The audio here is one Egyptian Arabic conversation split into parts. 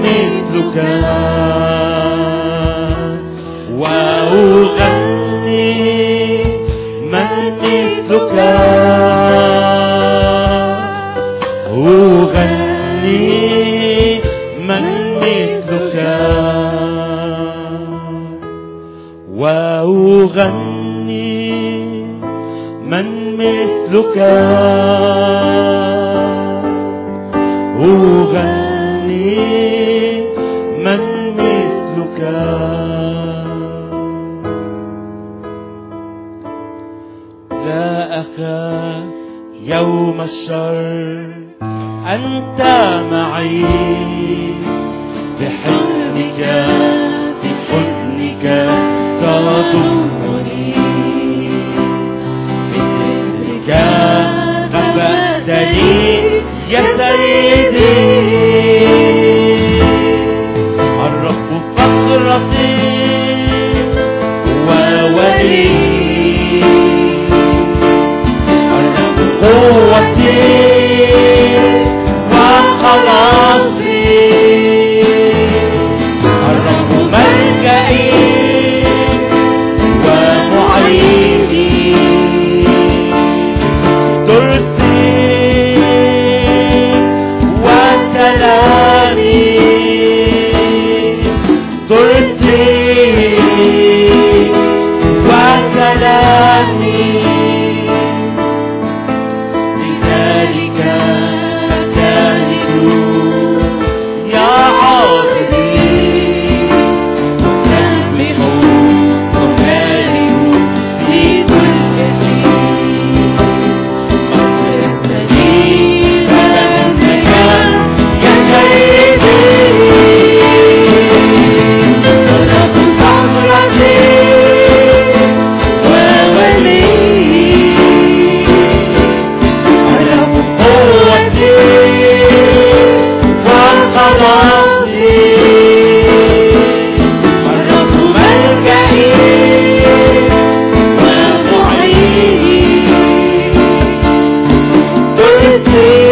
مثلك وأغني من مثلك أغني من مثلك وأغني من مثلك أغني من مثلك لا أخاف يوم الشر أنت معي بحضنك في حضنك تضمني بسرك خبأتني يا سيدي الرب فقرتي وولي الرب قوتي وخلاصي الرب ملجئي ومعيني ترسي وسلامي ترسي وسلامي لذلك أجاهد يا عاطفي أسبح أبارك في كل شيء قد زدتني فلنك يا سيدي طلب صبرتي وولي علم قوتي وخلاصي الرب ملجئي ومعيني ترسي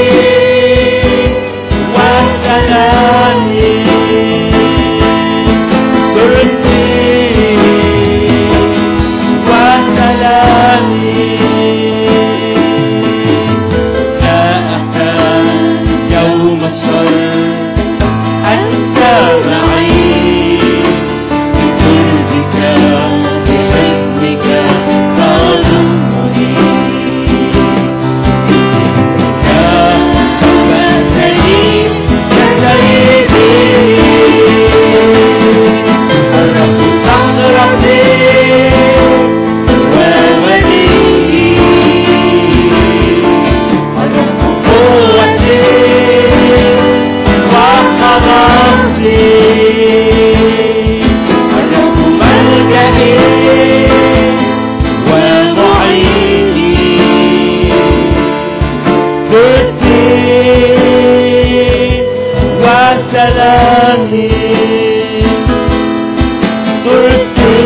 وسلامي ترسي وسلامي لا أخاف يوم الشر أنت معي بقلبك بحضنك تضمني بذكرك توبتني يا سيدي الرب صخرتي وولي الرب قوتي وخلاصي الرب ملجئي ومعيني ترسي وسلامي ترسي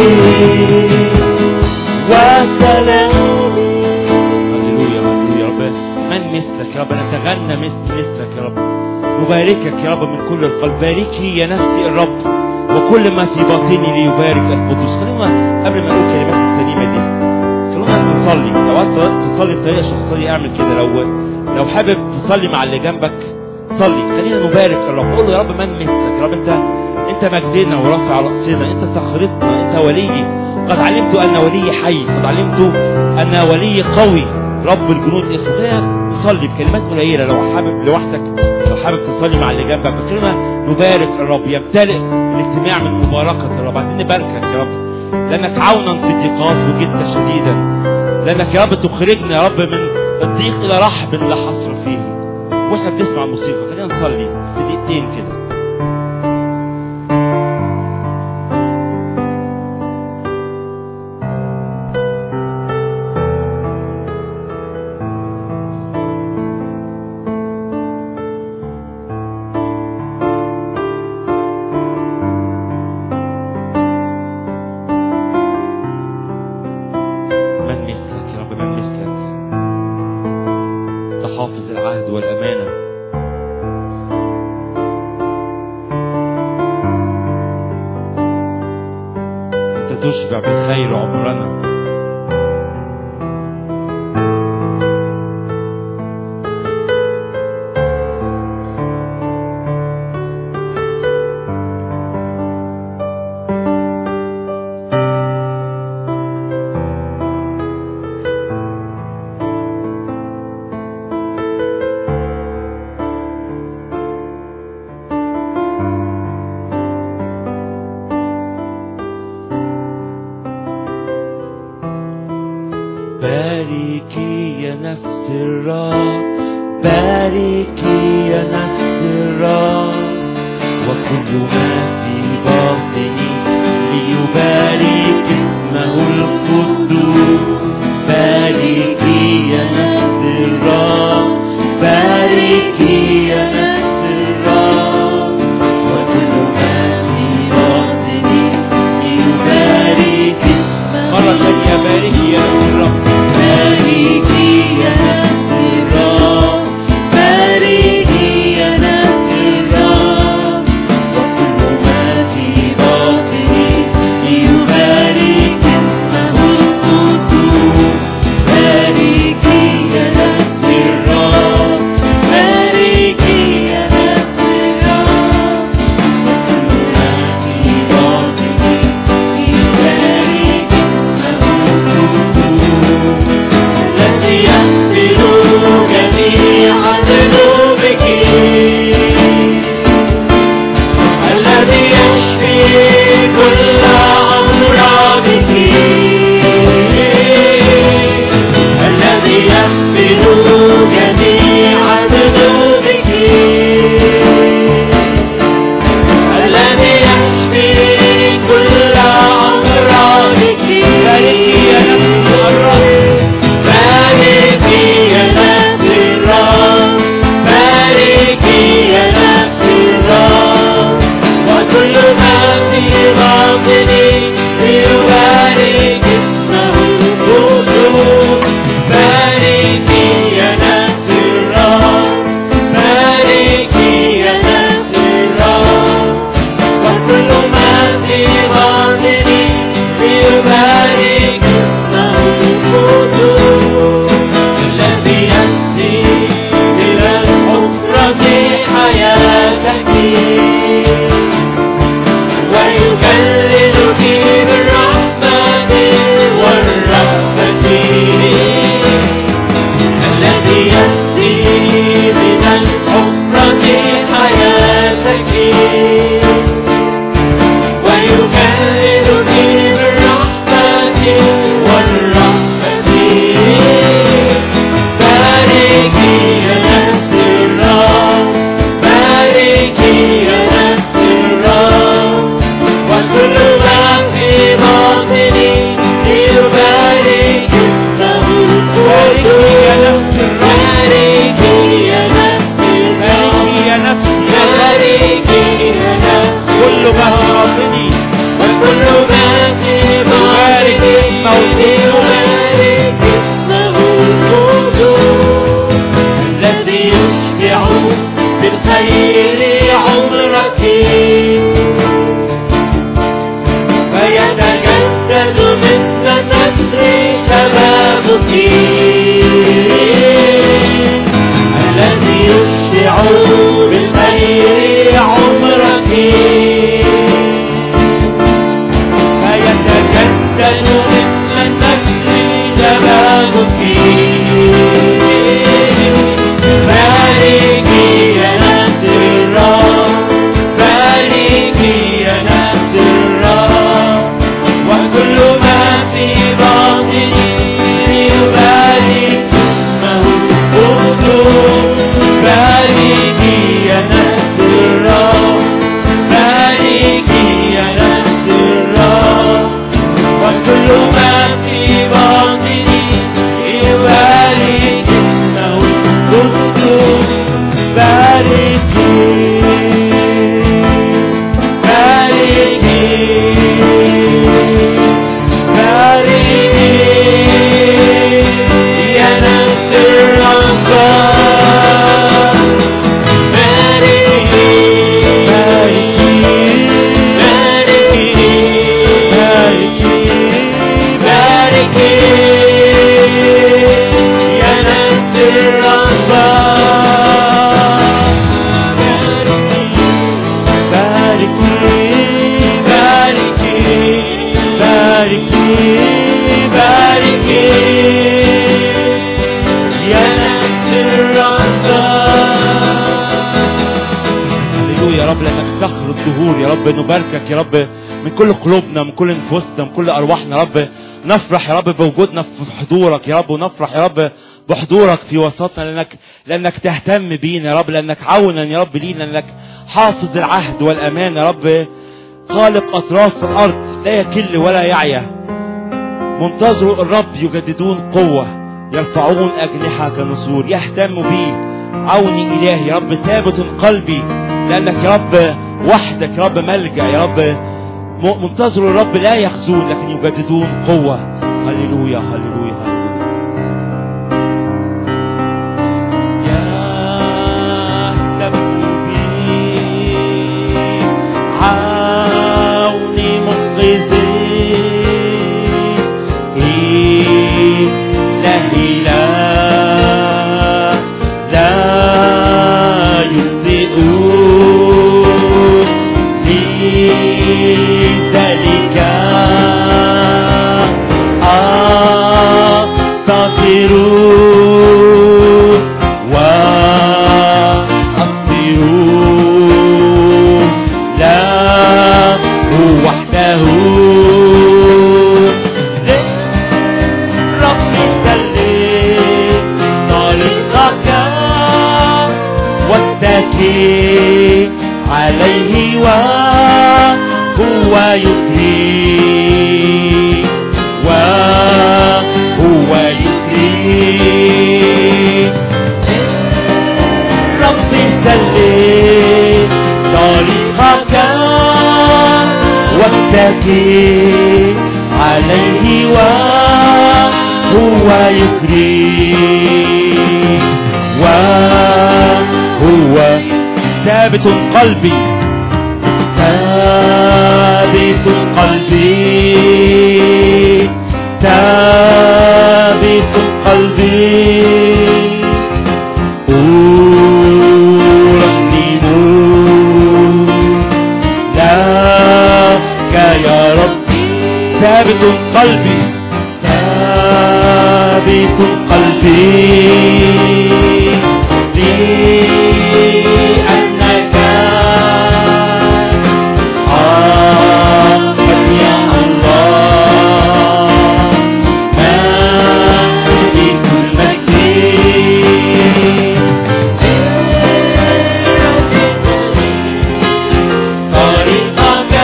وسلامي هللويا هللويا يا رب من مثلك يا رب نتغنى مثل مثلك يا رب نباركك يا رب من كل القلب باركي يا نفسي الرب وكل ما في باطني ليبارك القدوس خلينا قبل ما نقول كلمات الترنيمه دي خلونا نصلي لو عايز تصلي بطريقه شخصيه اعمل كده لو لو حابب تصلي مع اللي جنبك صلي خلينا نبارك الرب قول له يا رب من مثلك يا رب انت انت مجدنا ورافع راسنا انت صخرتنا انت ولي قد علمت ان ولي حي قد علمت ان ولي قوي رب الجنود اسمه خلينا نصلي بكلمات قليله لو حابب لوحدك لو حابب تصلي مع اللي جنبك بس خلينا نبارك الرب يمتلئ الاجتماع من مباركه الرب عايزين نباركك يا رب لانك عونا في الضيقات وجدت شديدا لانك يا رب تخرجنا يا رب من الضيق الى رحب لا حصر فيه واحنا بنسمع الموسيقى خلينا نصلي في دقيقتين كده من مثلك يا رب من مثلك تحافظ العهد والأمانة تشبع بالخير عمرنا رب لأنك صخر الدهور يا رب نباركك يا رب من كل قلوبنا من كل نفوسنا من كل أرواحنا يا رب نفرح يا رب بوجودنا في حضورك يا رب ونفرح يا رب بحضورك في وسطنا لأنك لأنك تهتم بينا يا رب لأنك عونا يا رب لينا لأنك حافظ العهد والأمان يا رب خالق أطراف الأرض لا يكل ولا يعيا منتظروا الرب يجددون قوة يرفعون أجنحة كنسور يهتم بي عوني إلهي يا رب ثابت قلبي لأنك يا رب وحدك يا رب ملجأ يا رب م- منتظروا الرب لا يخزون لكن يجددون قوة هللويا هللويا هللويا يهتم بي عوني منقذي إلهي لا لا يخطئ لذلك أنتظر وأصبر لا هو وحده للرب سلم طريقك واتكي عليه وهو يكري وهو يكري رب سلم طريقك واتكي عليه وهو يكري وهو ثابت قلبي ثابت قلبي ثابت قلبي أرنم لك يا ربي ثابت قلبي ثابت قلبي لأنك حقا يا الله مالك المجد طريقك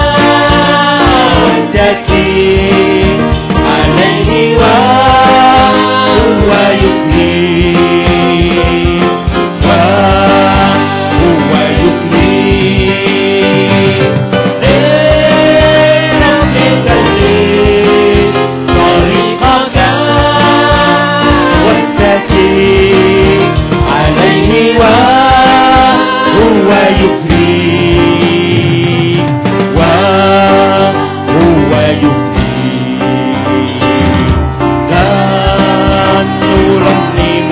واتكي عليه وهو يكري وهو يكري لرب سلم طريقك واتكي عليه وهو يكري وهو يكري لن نرنم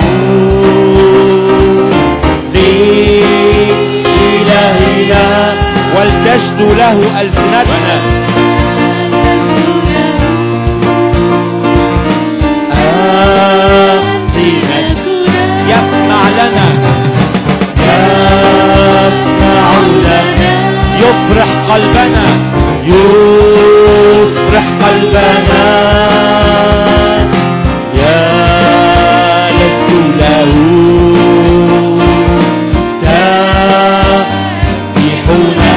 لإلهنا ولتجد له ألسنتنا آثمة يسمع لنا يسمع لنا يفرح قلبنا يفرح قلبنا يا لست له تسبحنا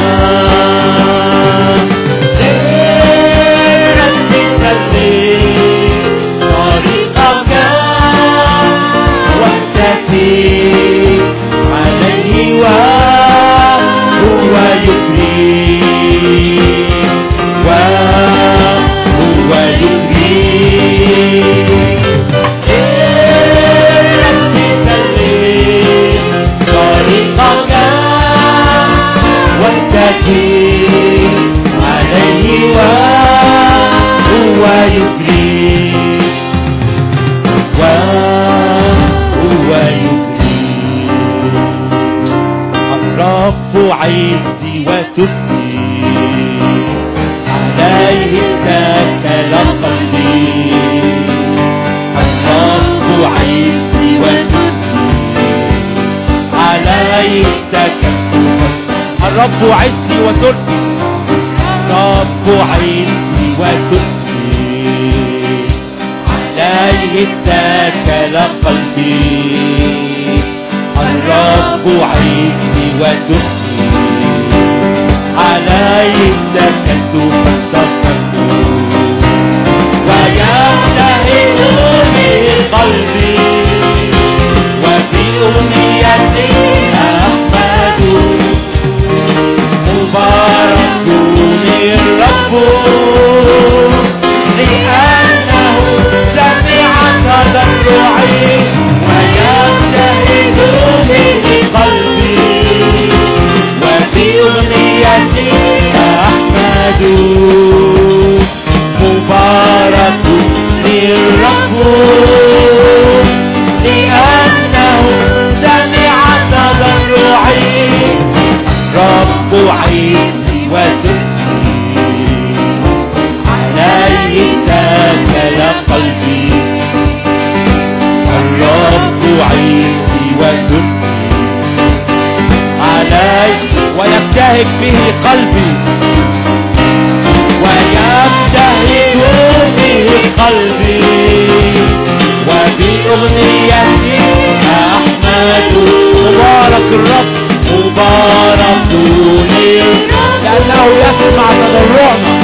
لرب سلم طريقك واتكي عليه وهو يكري وهو يكري لرب سلم طريقك واتكي عليه وهو يكري وهو يكري الرب عزي وتبكي عليه اتكل قلبي الرب عزي وتبكي عليه اتكل الرب عزي وترسي الرب عزي وترسي عليه اتكل قلبي الرب عزي وترسي عليه اتكلت فانتصرت ويبتهج به قلبي وفي أمنيتي أحمد مبارك الرب لأنه سمع تضرعي ويبتهج به قلبي وفي أمنيتي أحمد مبارك الرب لأنه سمع تضرعي رب عيني وتركي عليه تاكل قلبي الرب عيني وتركي عليه ويبتهج به قلبي ويبتهج به قلبي وبأغنيتي أحمد مبارك الرب مبارك لي لأنه يسمع تضرعنا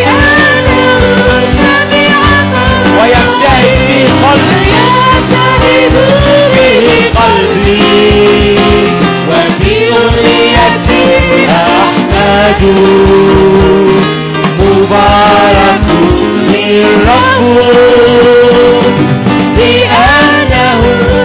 ويبتهج به قلبي به قلبي وبأغنيتي أحمد مبارك الرب لأنه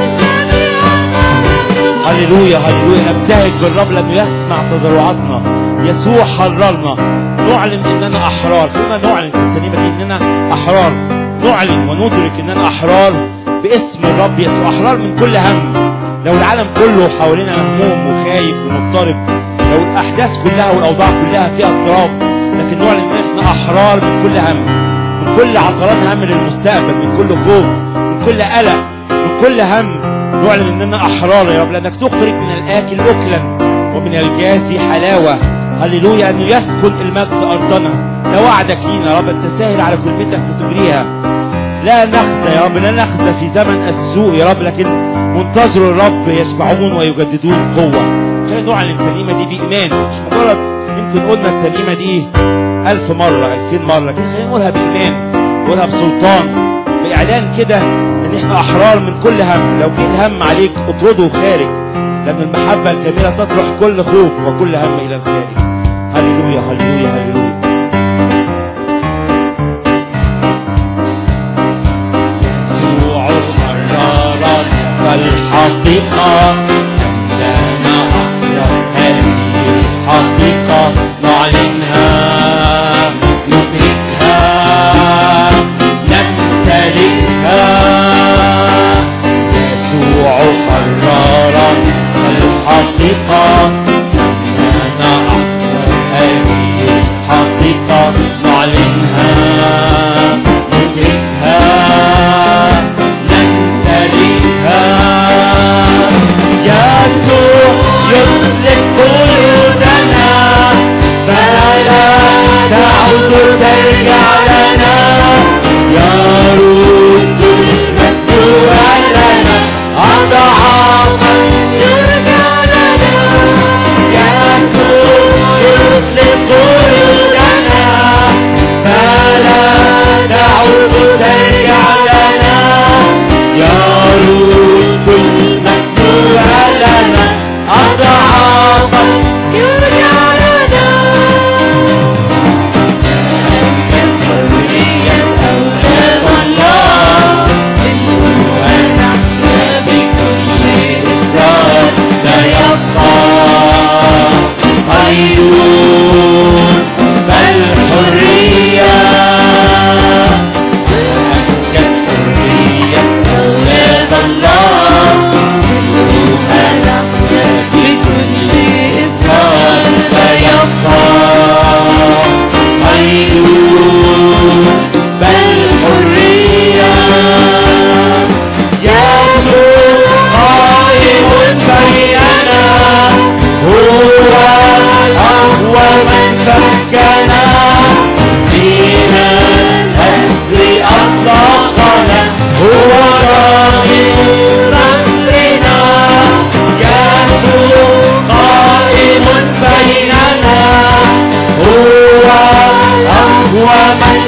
هللويا هللويا نبتهج بالرب لم يسمع تضرعاتنا يسوع حررنا نعلن اننا احرار كلنا نعلن في الترنيمه دي اننا احرار نعلن وندرك اننا احرار باسم الرب يسوع احرار من كل هم لو العالم كله حوالينا مهموم وخايف ومضطرب لو الاحداث كلها والاوضاع كلها فيها اضطراب لكن نعلن ان احنا احرار من كل هم من كل عقارات هم للمستقبل من كل خوف من كل قلق من كل هم نعلن اننا احرار يا رب لانك تخرج من الاكل اكلا ومن الجاز حلاوه هللويا انه يسكن المجد ارضنا ده وعدك لينا يا رب انت ساهل على كلمتك وتجريها لا نخزى يا رب لا نخزى في زمن السوء يا رب لكن منتظروا الرب يشبعون ويجددون قوة خلينا نعلن الترنيمة دي بإيمان مش مجرد يمكن قلنا الترنيمة دي ألف مرة ألفين مرة لكن خلينا نقولها بإيمان نقولها بسلطان بإعلان كده إن إحنا أحرار من كل هم لو جه الهم عليك اطرده خارج لأن المحبة الكاملة تطرح كل خوف وكل هم إلى الخارج هللويا هللويا هللويا يسوع حررنا فالحقيقة عندما أحرر هذه الحقيقة نعلنها ندركها نمتلكها يسوع حررنا فالحقيقة عندما أحرر هذه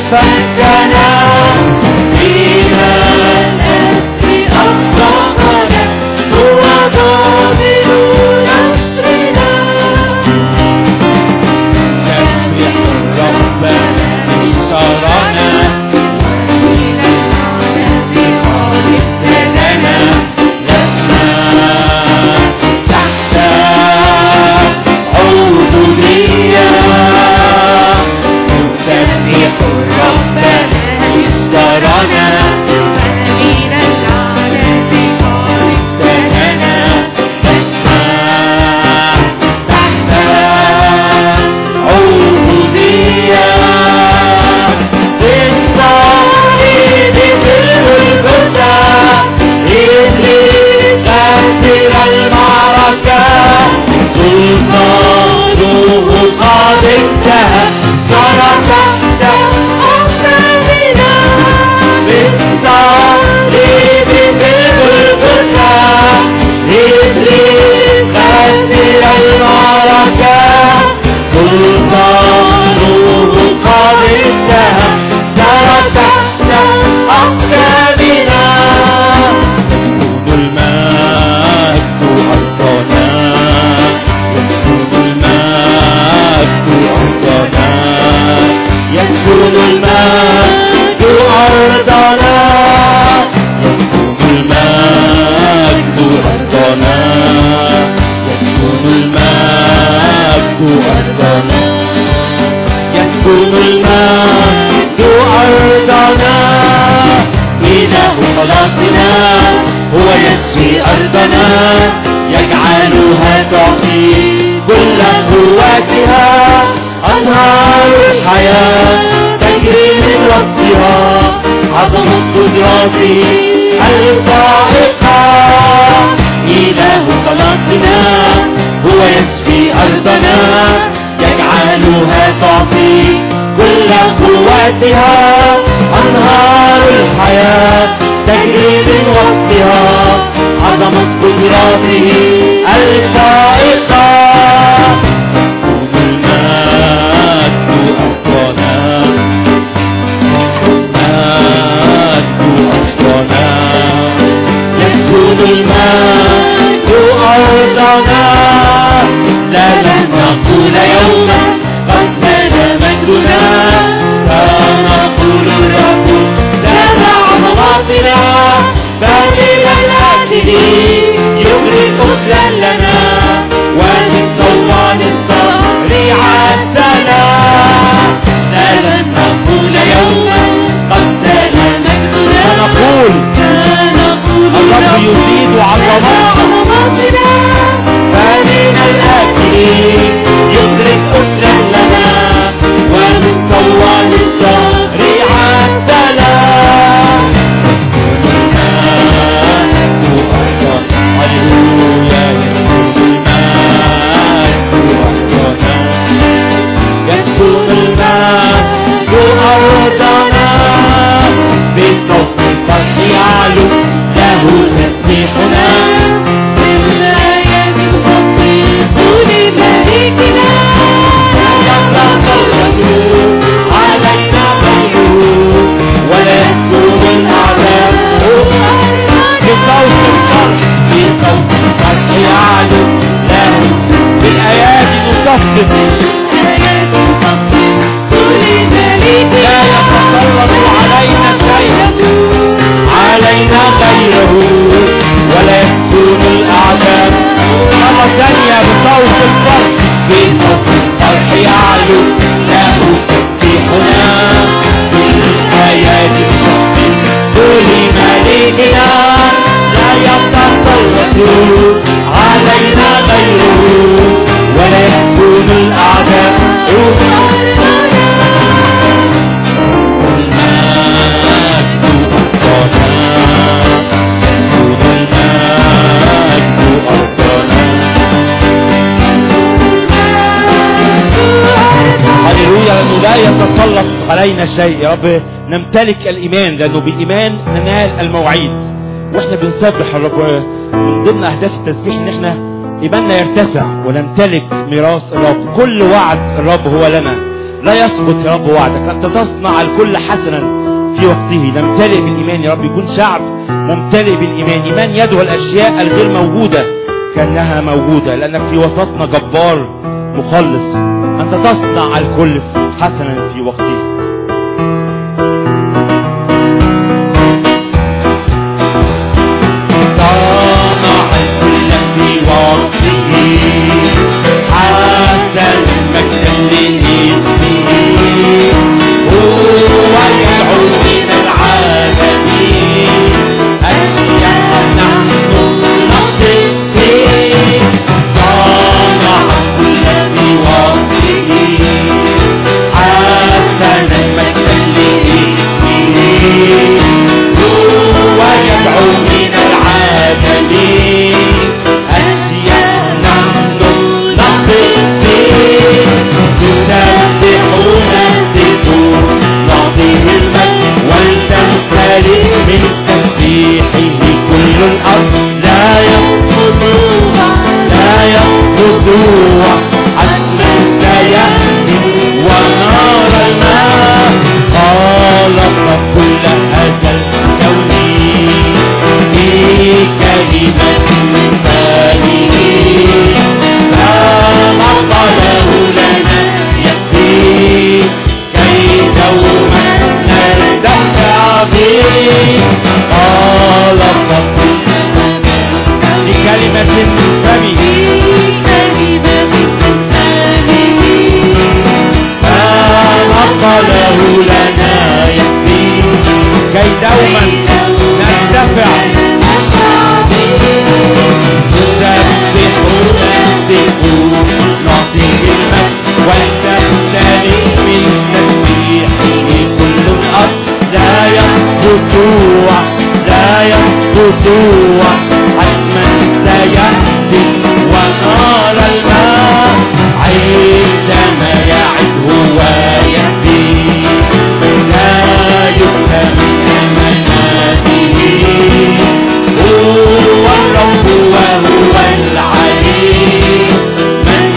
علينا شيء يا رب نمتلك الإيمان لأنه بالإيمان ننال المواعيد واحنا بنسبح الرب من ضمن أهداف التسبيح إن احنا إيماننا يرتفع ونمتلك ميراث الرب كل وعد الرب هو لنا لا يسقط يا رب وعدك أنت تصنع الكل حسنا في وقته نمتلئ بالإيمان يا رب يكون شعب ممتلئ بالإيمان إيمان يدعو الأشياء الغير موجودة كأنها موجودة لأنك في وسطنا جبار مخلص أنت تصنع الكل حسنا في وقته صنع الكل في وقته حسن مجدا لاسمه هو يدعو من العالمين أشياء نحن نقصه صنع الكل في وقته حسنا مجدا لاسمه هو يدعو من العالمين أشياء نحن نقصه تسبحون السجود نعطيه المجد ولتمتلئ من تسبيحه كل الأرض لا يسقطوا لا يسقطوا حتما سيأتي ونار الماء خلق كل هذا الكون في كلمة من فمه فما قاله لنا يكفي كي دوما نرتفع به خلق كل بكلمة من فمه فما قاله لنا يكفي كي دوما نرتفع نسبحون السكون نعطيه المجد ولتمتلئ من تسبيحه كل الأرض لا يسقط لا يسقط حتما سيأتي ونار الماء عندما يعد هو يأتي لا يكتم أماناته هو الرب وهو العليم من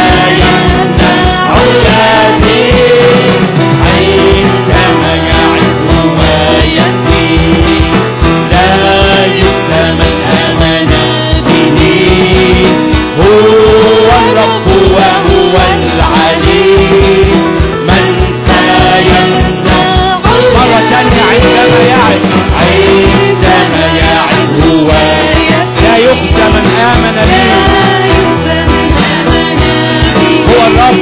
سيمنع يديه عندما يعد ويأتي لا يسلم أمانة به هو الرب وهو العليم من سيمنع مرة ثانية عندما يعد عندما يعد هو لا يخزى من آمن به هو الرب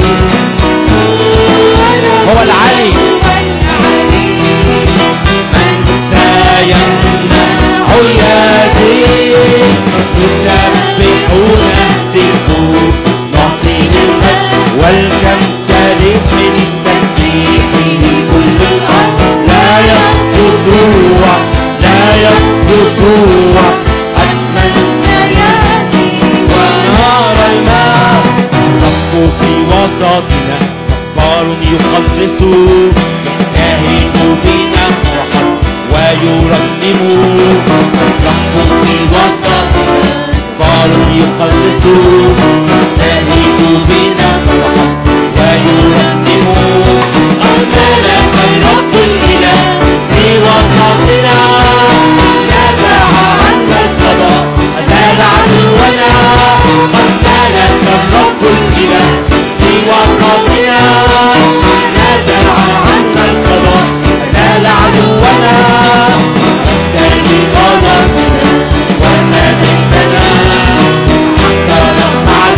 هو العلي من سيمنع يديه يسبحون السكون نعطيه المجد والتمتلئ من تسبيحه كل الأرض لا يسقط لا يسقط حتما ونار الماء رب في وسطنا جبار يخلص يجتهد بنا فرحا ويرنم رب في وسطنا جبار يخلص يجتهد بنا فرحا ويرنم قد لك الرب الإله في وسطنا نزع عنا القضاء أزال عدونا قد لك الرب الإله في وسطنا نزع عنا القضاء أزال عدونا أنت غضبنا وما مننا حتى نصنع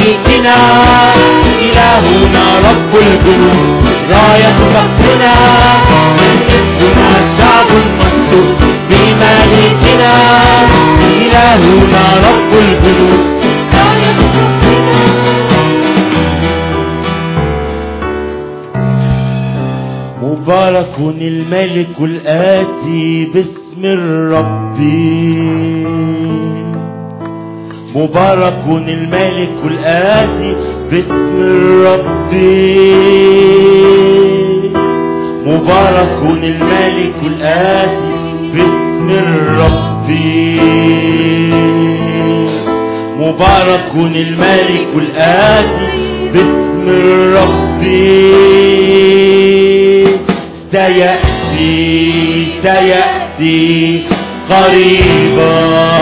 ملكنا إلهنا رب الجنود راية فخرنا اسمنا شعب منصور بملكنا إلهنا رب الجنود مبارك الملك الآتي باسم الرب مبارك الملك الآتي باسم الرب مبارك الملك الآتي باسم الرب مبارك الملك الآتي باسم الرب سيأتي سيأتي قريبا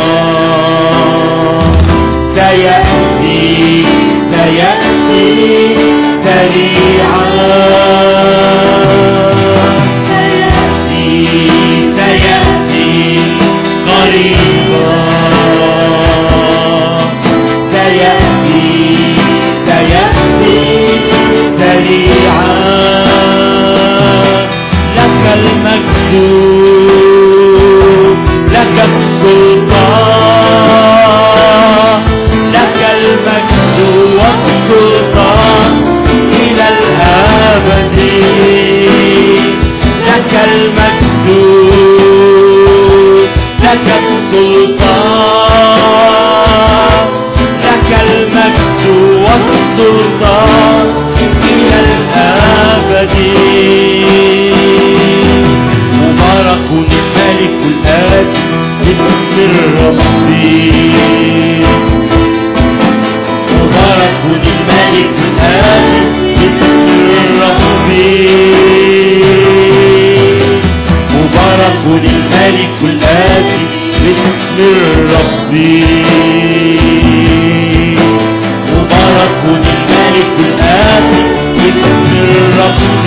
سيأتي سيأتي سريعا سيأتي سيأتي قريبا سيأتي سيأتي سريعا لك المجد لك السلطان لك المجد والسلطان إلى الأبد لك المجد لك السلطان لك المجد والسلطان إلى الأبد مبارك الملك الآتي باسم الرب مبارك الملك الآتي باسم الرب مبارك الملك الآتي باسم الرب مبارك الملك الآتي باسم الرب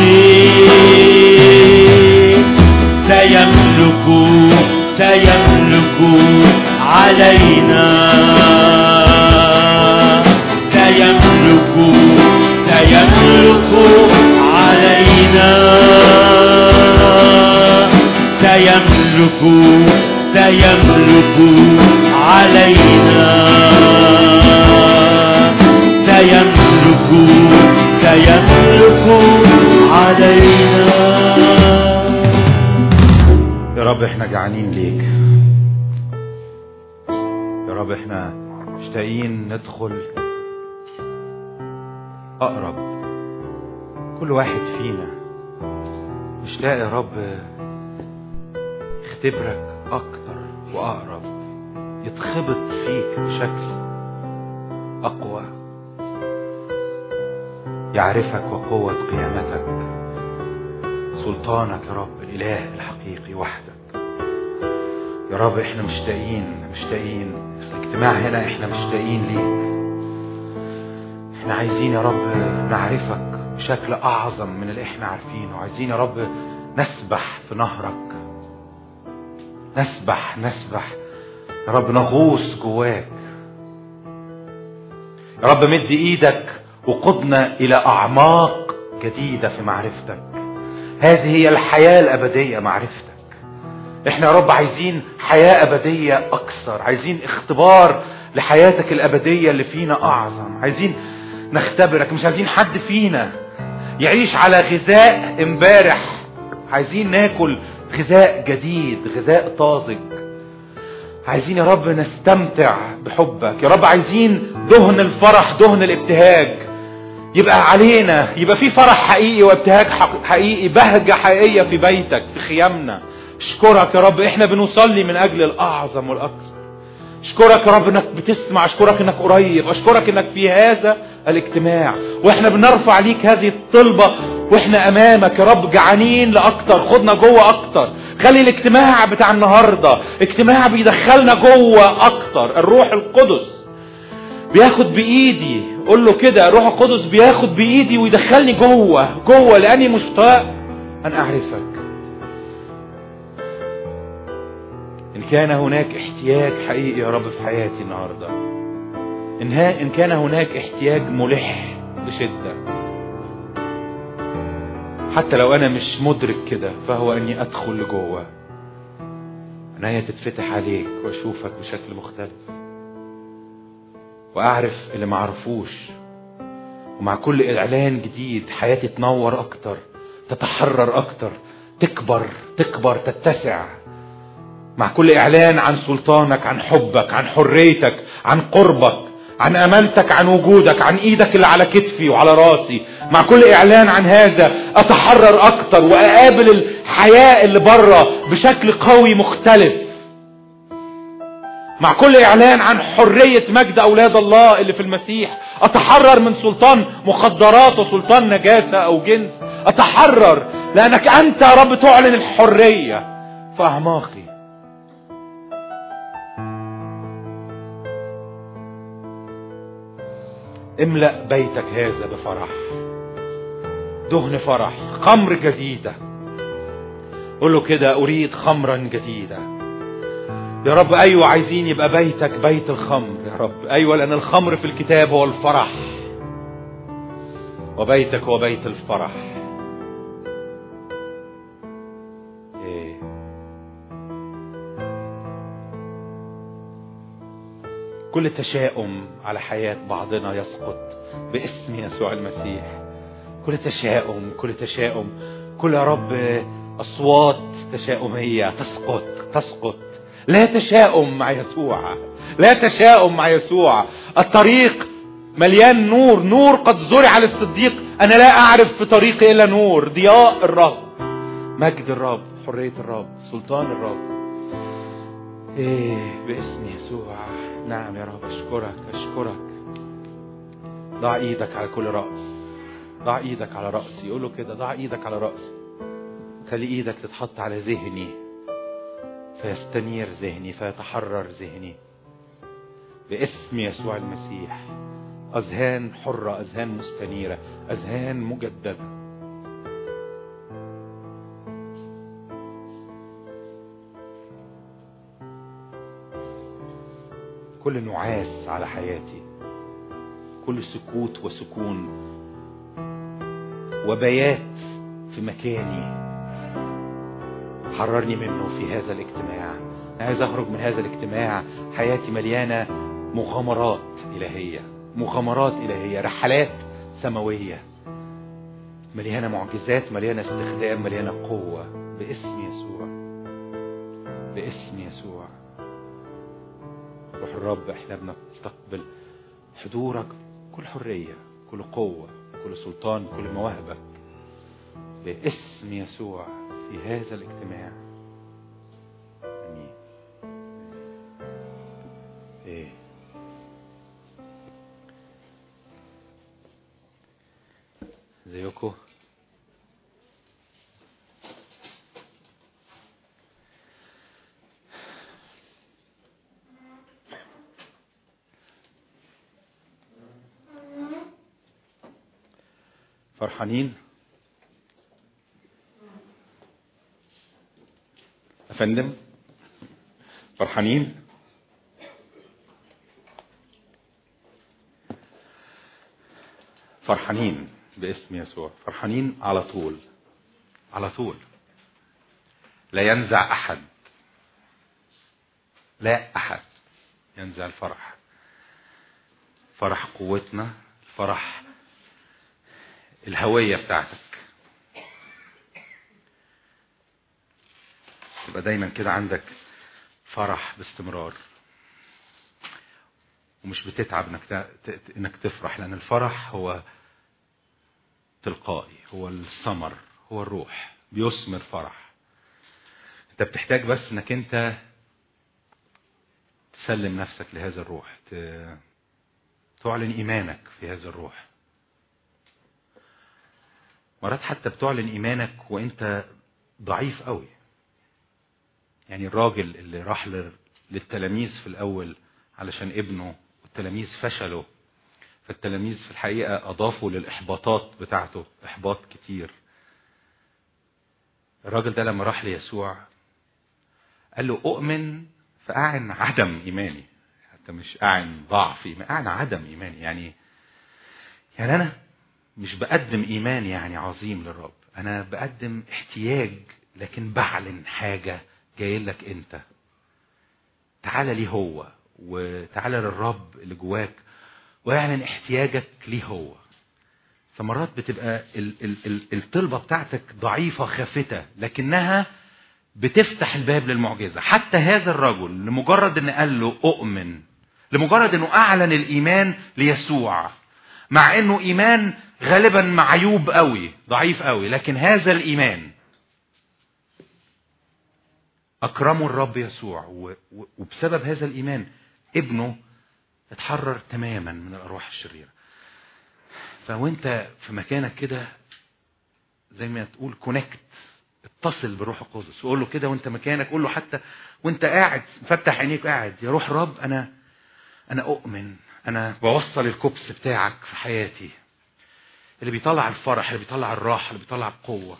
سيملك سيملك علينا سيملك سيملك علينا سيملك سيملك علينا سيملك سيملك علينا يا رب احنا جعانين ليك يا رب احنا مشتاقين ندخل اقرب كل واحد فينا مشتاق يا رب يختبرك اكتر واقرب يتخبط فيك بشكل اقوى يعرفك وقوة قيامتك سلطانك يا رب الاله الحقيقي وحدك يا رب احنا مشتاقين مشتاقين الاجتماع هنا احنا مشتاقين ليك احنا عايزين يا رب نعرفك بشكل اعظم من اللي احنا عارفينه عايزين يا رب نسبح في نهرك نسبح نسبح يا رب نغوص جواك يا رب مد ايدك وقدنا الى اعماق جديدة في معرفتك هذه هي الحياة الابدية معرفتك احنا يا رب عايزين حياة ابدية اكثر عايزين اختبار لحياتك الابدية اللي فينا اعظم عايزين نختبرك مش عايزين حد فينا يعيش على غذاء امبارح عايزين ناكل غذاء جديد غذاء طازج عايزين يا رب نستمتع بحبك يا رب عايزين دهن الفرح دهن الابتهاج يبقى علينا يبقى في فرح حقيقي وابتهاج حقيقي بهجة حقيقية في بيتك في خيامنا اشكرك يا رب احنا بنصلي من اجل الاعظم والاكثر اشكرك يا رب انك بتسمع اشكرك انك قريب اشكرك انك في هذا الاجتماع واحنا بنرفع ليك هذه الطلبة واحنا امامك يا رب جعانين لاكتر خدنا جوه اكتر خلي الاجتماع بتاع النهاردة اجتماع بيدخلنا جوه اكتر الروح القدس بياخد بايدي قول له كده الروح القدس بياخد بايدي ويدخلني جوه جوه لاني مشتاق ان اعرفك ان كان هناك احتياج حقيقي يا رب في حياتي النهارده إن, ها إن كان هناك احتياج ملح بشدة حتى لو أنا مش مدرك كده فهو أني أدخل لجوه عناية تتفتح عليك وأشوفك بشكل مختلف وأعرف اللي معرفوش ومع كل إعلان جديد حياتي تنور أكتر تتحرر أكتر تكبر تكبر تتسع مع كل إعلان عن سلطانك عن حبك عن حريتك عن قربك عن امانتك عن وجودك عن ايدك اللي على كتفي وعلى راسي مع كل اعلان عن هذا اتحرر اكتر واقابل الحياة اللي بره بشكل قوي مختلف مع كل اعلان عن حرية مجد اولاد الله اللي في المسيح اتحرر من سلطان مخدرات وسلطان نجاسة او جنس اتحرر لانك انت يا رب تعلن الحرية في اعماقي املأ بيتك هذا بفرح دهن فرح خمر جديدة قول له كده اريد خمرا جديدة يا رب ايوه عايزين يبقى بيتك بيت الخمر يا رب ايوه لان الخمر في الكتاب هو الفرح وبيتك هو بيت الفرح إيه. كل تشاؤم على حياة بعضنا يسقط باسم يسوع المسيح كل تشاؤم كل تشاؤم كل يا رب أصوات تشاؤمية تسقط تسقط لا تشاؤم مع يسوع لا تشاؤم مع يسوع الطريق مليان نور نور قد زرع للصديق أنا لا أعرف في طريقي إلا نور ضياء الرب مجد الرب حرية الرب سلطان الرب إيه باسم يسوع نعم يا رب أشكرك أشكرك ضع إيدك على كل رأس ضع إيدك على رأسي قول له كده ضع إيدك على رأسي خلي إيدك تتحط على ذهني فيستنير ذهني فيتحرر ذهني باسم يسوع المسيح أذهان حرة أذهان مستنيرة أذهان مجددة كل نعاس على حياتي كل سكوت وسكون وبيات في مكاني حررني منه في هذا الاجتماع عايز اخرج من هذا الاجتماع حياتي مليانة مغامرات إلهية مغامرات إلهية رحلات سماوية مليانة معجزات مليانة استخدام مليانة قوة باسم يسوع باسم يسوع روح الرب احنا بنستقبل حضورك كل حرية كل قوة كل سلطان كل مواهبك باسم يسوع في هذا الاجتماع امين ايه ازيكم فرحانين أفندم فرحانين فرحانين باسم يسوع فرحانين على طول على طول لا ينزع أحد لا أحد ينزع الفرح فرح قوتنا الفرح الهوية بتاعتك تبقى دايما كده عندك فرح باستمرار ومش بتتعب انك ت- انك تفرح لان الفرح هو تلقائي هو الثمر هو الروح بيثمر فرح انت بتحتاج بس انك انت تسلم نفسك لهذا الروح ت- تعلن ايمانك في هذا الروح مرات حتى بتعلن ايمانك وانت ضعيف قوي يعني الراجل اللي راح ل- للتلاميذ في الاول علشان ابنه والتلاميذ فشلوا فالتلاميذ في الحقيقة اضافوا للاحباطات بتاعته احباط كتير الراجل ده لما راح ليسوع قال له اؤمن فاعن عدم ايماني انت مش اعن ضعف ايمان اعن عدم ايمان يعني يعني انا مش بقدم ايمان يعني عظيم للرب انا بقدم احتياج لكن بعلن حاجة جاي لك انت تعالى ليه هو وتعالى للرب اللي جواك واعلن احتياجك ليه هو فمرات بتبقى ال- ال- ال- الطلبة بتاعتك ضعيفة خافتة لكنها بتفتح الباب للمعجزة حتى هذا الرجل لمجرد ان قال له اؤمن لمجرد انه اعلن الايمان ليسوع مع انه ايمان غالبا معيوب قوي ضعيف قوي لكن هذا الايمان اكرمه الرب يسوع و- و- وبسبب هذا الايمان ابنه اتحرر تماما من الارواح الشريره فوانت في مكانك كده زي ما تقول كونكت اتصل بروح القدس وقول له كده وانت مكانك قول له حتى وانت قاعد فتح عينيك قاعد يا روح رب انا انا اؤمن انا بوصل الكبس بتاعك في حياتي اللي بيطلع الفرح اللي بيطلع الراحه اللي بيطلع القوه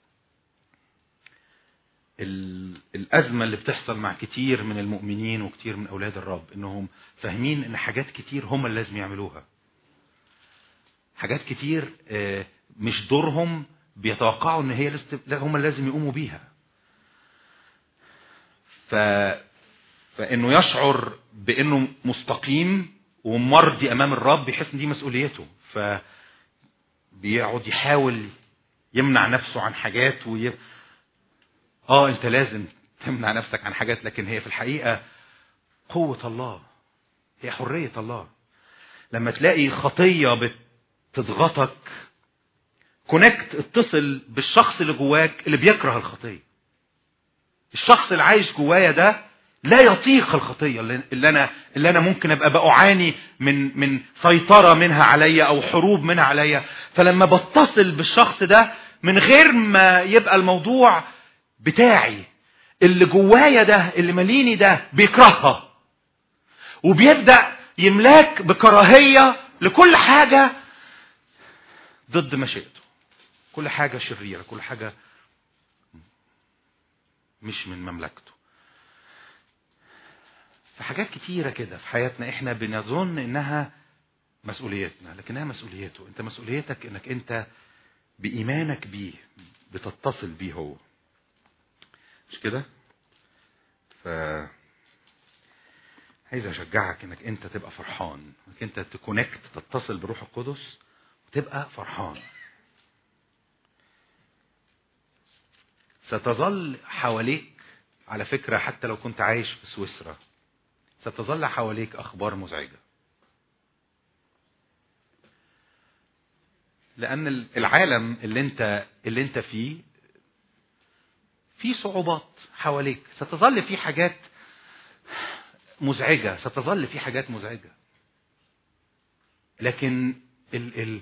ال- الازمه اللي بتحصل مع كتير من المؤمنين وكتير من اولاد الرب انهم فاهمين ان حاجات كتير هم اللي لازم يعملوها حاجات كتير آه، مش دورهم بيتوقعوا ان هي لست... لا هم اللي لازم يقوموا بيها ف فانه يشعر بانه مستقيم ومرضي امام الرب يحس ان دي مسؤوليته ف بيقعد يحاول يمنع نفسه عن حاجات وي... اه انت لازم تمنع نفسك عن حاجات لكن هي في الحقيقه قوه الله هي حريه الله لما تلاقي خطيه بتضغطك كونكت اتصل بالشخص اللي جواك اللي بيكره الخطيه الشخص اللي عايش جوايا ده لا يطيق الخطيه اللي اللي انا اللي انا ممكن ابقى بعاني من من سيطره منها عليا او حروب منها عليا فلما بتصل بالشخص ده من غير ما يبقى الموضوع بتاعي اللي جوايا ده اللي ماليني ده بيكرهها وبيبدا يملاك بكراهيه لكل حاجه ضد مشيئته كل حاجه شريره كل حاجه مش من مملكته في حاجات كتيرة كده في حياتنا احنا بنظن انها مسؤوليتنا لكنها مسؤوليته انت مسؤوليتك انك انت بإيمانك بيه بتتصل بيه هو مش كده ف عايز اشجعك انك انت تبقى فرحان انك انت تكونكت تتصل بروح القدس وتبقى فرحان ستظل حواليك على فكرة حتى لو كنت عايش في سويسرا ستظل حواليك أخبار مزعجة لأن العالم اللي أنت اللي أنت فيه في صعوبات حواليك ستظل في حاجات مزعجة ستظل في حاجات مزعجة لكن ال ال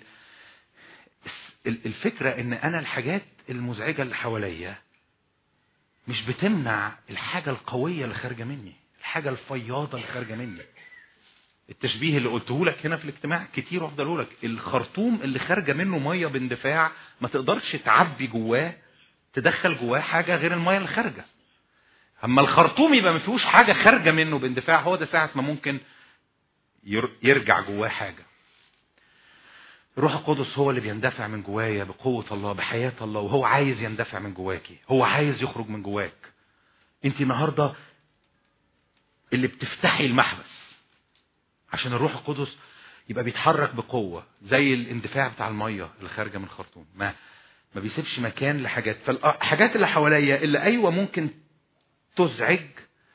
الفكرة ان انا الحاجات المزعجة اللي حواليا مش بتمنع الحاجة القوية اللي خارجة مني الحاجة الفياضة اللي خارجة مني التشبيه اللي قلته لك هنا في الاجتماع كتير وافضل لك الخرطوم اللي خارجه منه ميه باندفاع ما تقدرش تعبي جواه تدخل جواه حاجه غير الميه اللي خارجه اما الخرطوم يبقى ما فيهوش حاجه خارجه منه باندفاع هو ده ساعه ما ممكن يرجع جواه حاجه الروح القدس هو اللي بيندفع من جوايا بقوة الله بحياة الله وهو عايز يندفع من جواكي هو عايز يخرج من جواك انت النهاردة اللي بتفتحي المحبس عشان الروح القدس يبقى بيتحرك بقوة زي الاندفاع بتاع المية اللي خارجة من الخرطوم ما ما بيسيبش مكان لحاجات فالحاجات اللي حواليا اللي ايوه ممكن تزعج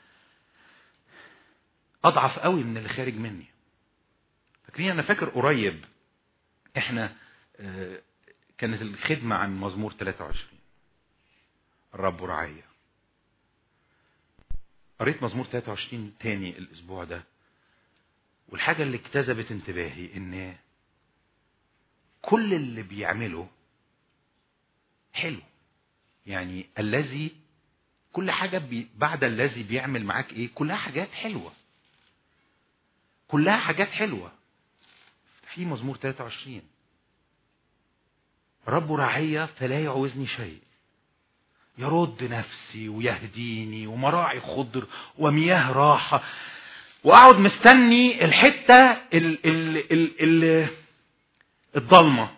اضعف قوي من اللي خارج مني فاكرين انا فاكر قريب احنا كانت الخدمة عن مزمور 23 الرب رعاية قريت مزمور 23 تاني الاسبوع ده والحاجة اللي اجتذبت انتباهي ان كل اللي بيعمله حلو يعني الذي كل حاجة بي بعد الذي بيعمل معاك ايه كلها حاجات حلوة كلها حاجات حلوة في مزمور 23 رب رعية فلا يعوزني شيء يرد نفسي ويهديني ومراعي خضر ومياه راحة واقعد مستني الحتة ال ال ال ال الضلمة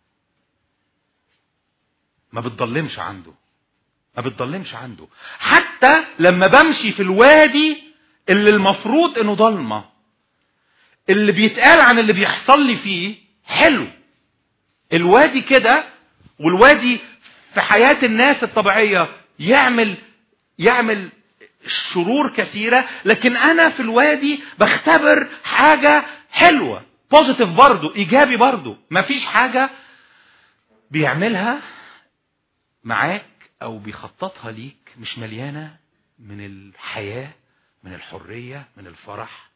ما بتضلمش عنده ما بتضلمش عنده حتى لما بمشي في الوادي اللي المفروض انه ضلمة اللي بيتقال عن اللي بيحصل لي فيه حلو الوادي كده والوادي في حياة الناس الطبيعية يعمل يعمل شرور كثيرة لكن انا في الوادي بختبر حاجة حلوة بوزيتيف برضو ايجابي برضو مفيش حاجة بيعملها معاك او بيخططها ليك مش مليانة من الحياة من الحرية من الفرح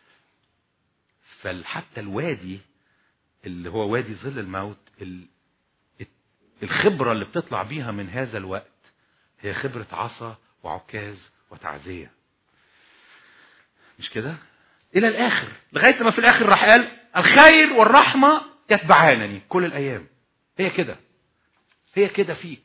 فحتى الوادي اللي هو وادي ظل الموت الخبرة اللي بتطلع بيها من هذا الوقت هي خبرة عصا وعكاز وتعزية مش كده الى الاخر لغاية ما في الاخر راح قال الخير والرحمة يتبعانني كل الايام هي كده هي كده فيك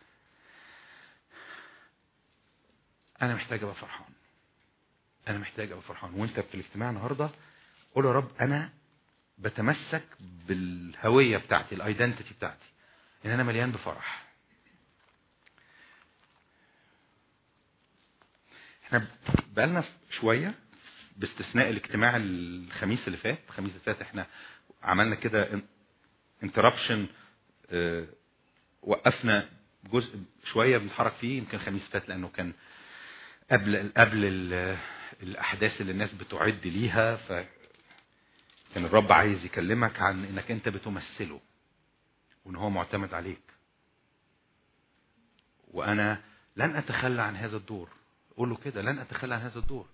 انا محتاج ابقى فرحان انا محتاج ابقى فرحان وانت في الاجتماع النهارده قول يا رب انا بتمسك بالهويه بتاعتي الايدنتيتي بتاعتي ان انا مليان بفرح احنا بقالنا شويه باستثناء الاجتماع الخميس اللي فات الخميس اللي فات احنا عملنا كده انتربشن اه وقفنا جزء شويه بنتحرك فيه يمكن الخميس فات لانه كان قبل قبل الاحداث اللي الناس بتعد ليها ف كان الرب عايز يكلمك عن انك انت بتمثله وان هو معتمد عليك وانا لن اتخلى عن هذا الدور قول له كده لن اتخلى عن هذا الدور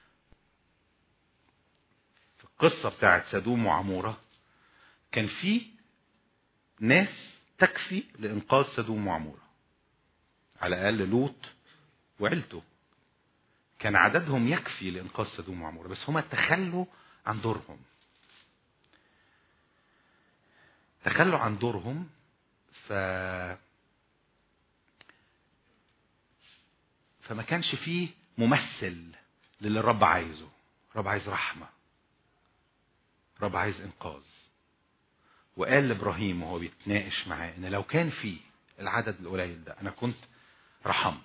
في القصة بتاعت سدوم وعمورة كان في ناس تكفي لإنقاذ سدوم وعمورة على الأقل لوط وعيلته كان عددهم يكفي لإنقاذ سدوم وعمورة بس هما تخلوا عن دورهم تخلوا عن دورهم ف فما كانش فيه ممثل للي الرب عايزه الرب عايز رحمة الرب عايز انقاذ وقال لابراهيم وهو بيتناقش معاه ان لو كان في العدد القليل ده انا كنت رحمت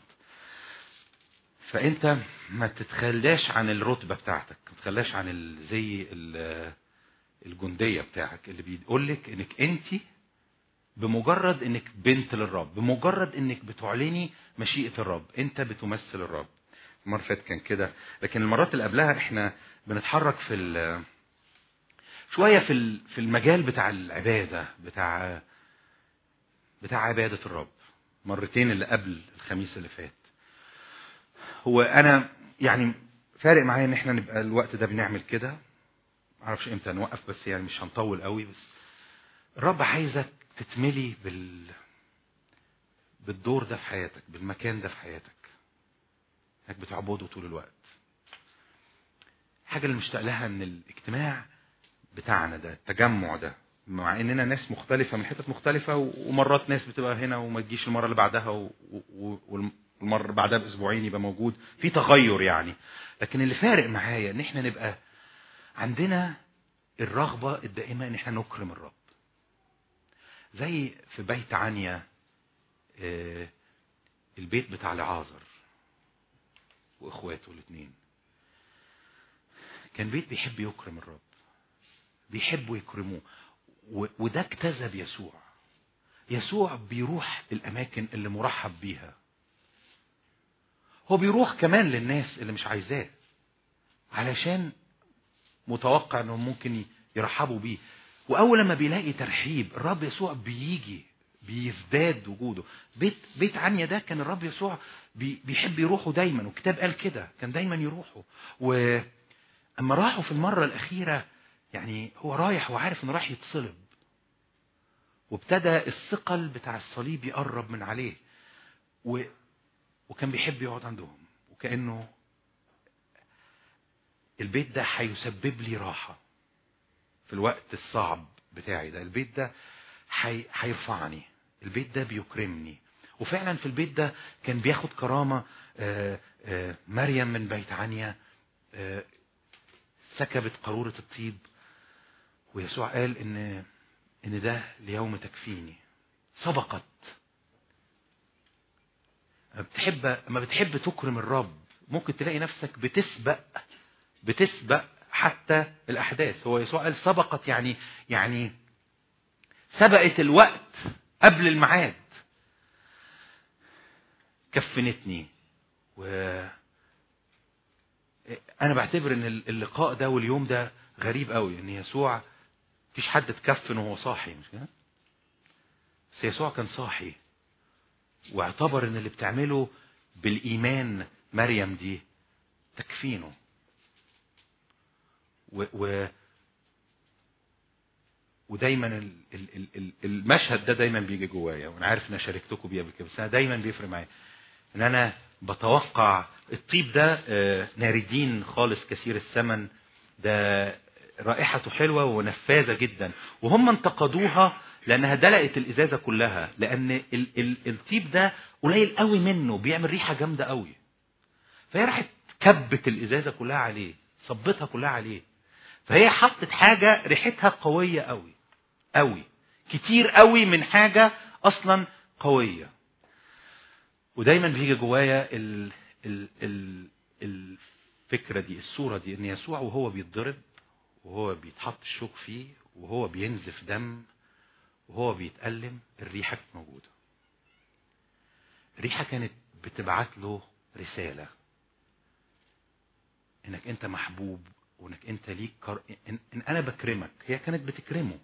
فانت ما تتخلاش عن الرتبة بتاعتك ما تتخلاش عن الزي الجندية بتاعك اللي بيقول لك انك انت بمجرد انك بنت للرب بمجرد انك بتعلني مشيئة الرب انت بتمثل الرب المرة فاتت كان كده لكن المرات اللي قبلها احنا بنتحرك في شوية في في المجال بتاع العبادة بتاع بتاع عبادة الرب مرتين اللي قبل الخميس اللي فات هو انا يعني فارق معايا ان احنا نبقى الوقت ده بنعمل كده معرفش امتى نوقف بس يعني مش هنطول قوي بس الرب عايزك تتملي بال بالدور ده في حياتك بالمكان ده في حياتك انك بتعبده طول الوقت الحاجه اللي مشتاق لها ان الاجتماع بتاعنا ده التجمع ده مع اننا ناس مختلفه من حتت مختلفه ومرات ناس بتبقى هنا وما تجيش المره اللي بعدها والمره اللي بعدها باسبوعين يبقى موجود في تغير يعني لكن اللي فارق معايا ان احنا نبقى عندنا الرغبه الدائمه ان احنا نكرم الرب زي في بيت عنيا البيت بتاع لعازر واخواته الاثنين كان بيت بيحب يكرم الرب بيحبوا يكرموه وده اجتذب يسوع يسوع بيروح الاماكن اللي مرحب بيها هو بيروح كمان للناس اللي مش عايزاه علشان متوقع انهم ممكن يرحبوا بيه واول لما بيلاقي ترحيب الرب يسوع بيجي بيزداد وجوده بيت بيت عنيا ده كان الرب يسوع بي بيحب يروحوا دايما والكتاب قال كده كان دايما يروحوا واما راحوا في المره الاخيره يعني هو رايح وعارف انه راح يتصلب وابتدى الثقل بتاع الصليب يقرب من عليه و... وكان بيحب يقعد عندهم وكانه البيت ده هيسبب لي راحه في الوقت الصعب بتاعي ده البيت ده هيرفعني البيت ده بيكرمني وفعلا في البيت ده كان بياخد كرامة آآ آآ مريم من بيت عنيا سكبت قارورة الطيب ويسوع قال ان ان ده ليوم تكفيني سبقت أما بتحب اما بتحب تكرم الرب ممكن تلاقي نفسك بتسبق بتسبق حتى الاحداث هو يسوع قال سبقت يعني يعني سبقت الوقت قبل الميعاد كفنتني و انا بعتبر ان اللقاء ده واليوم ده غريب قوي ان يسوع مفيش حد اتكفن وهو صاحي مش كده بس يسوع كان صاحي واعتبر ان اللي بتعمله بالايمان مريم دي تكفينه و, و ودايما ال ال ال ال المشهد ده دايما بيجي جوايا وانا عارف ان انا شاركتكم بيه قبل كده بس انا دايما بيفرق معايا ان انا بتوقع الطيب ده آه، ناردين خالص كثير الثمن ده رائحته حلوة ونفاذة جدا وهم انتقدوها لانها دلقت الازازة كلها لان ال ال الطيب ده قليل قوي منه بيعمل ريحة جامدة قوي فهي راحت كبت الازازة كلها عليه صبتها كلها عليه فهي حطت حاجة ريحتها قوية قوي قوي كتير قوي من حاجة اصلا قوية ودايما بيجي جوايا ال ال ال الفكرة دي الصورة دي ان يسوع وهو بيتضرب وهو بيتحط الشوك فيه وهو بينزف دم وهو بيتألم الريحة كانت موجودة الريحة كانت بتبعت له رسالة انك انت محبوب وانك انت ليك كر... إن... ان انا بكرمك هي كانت بتكرمه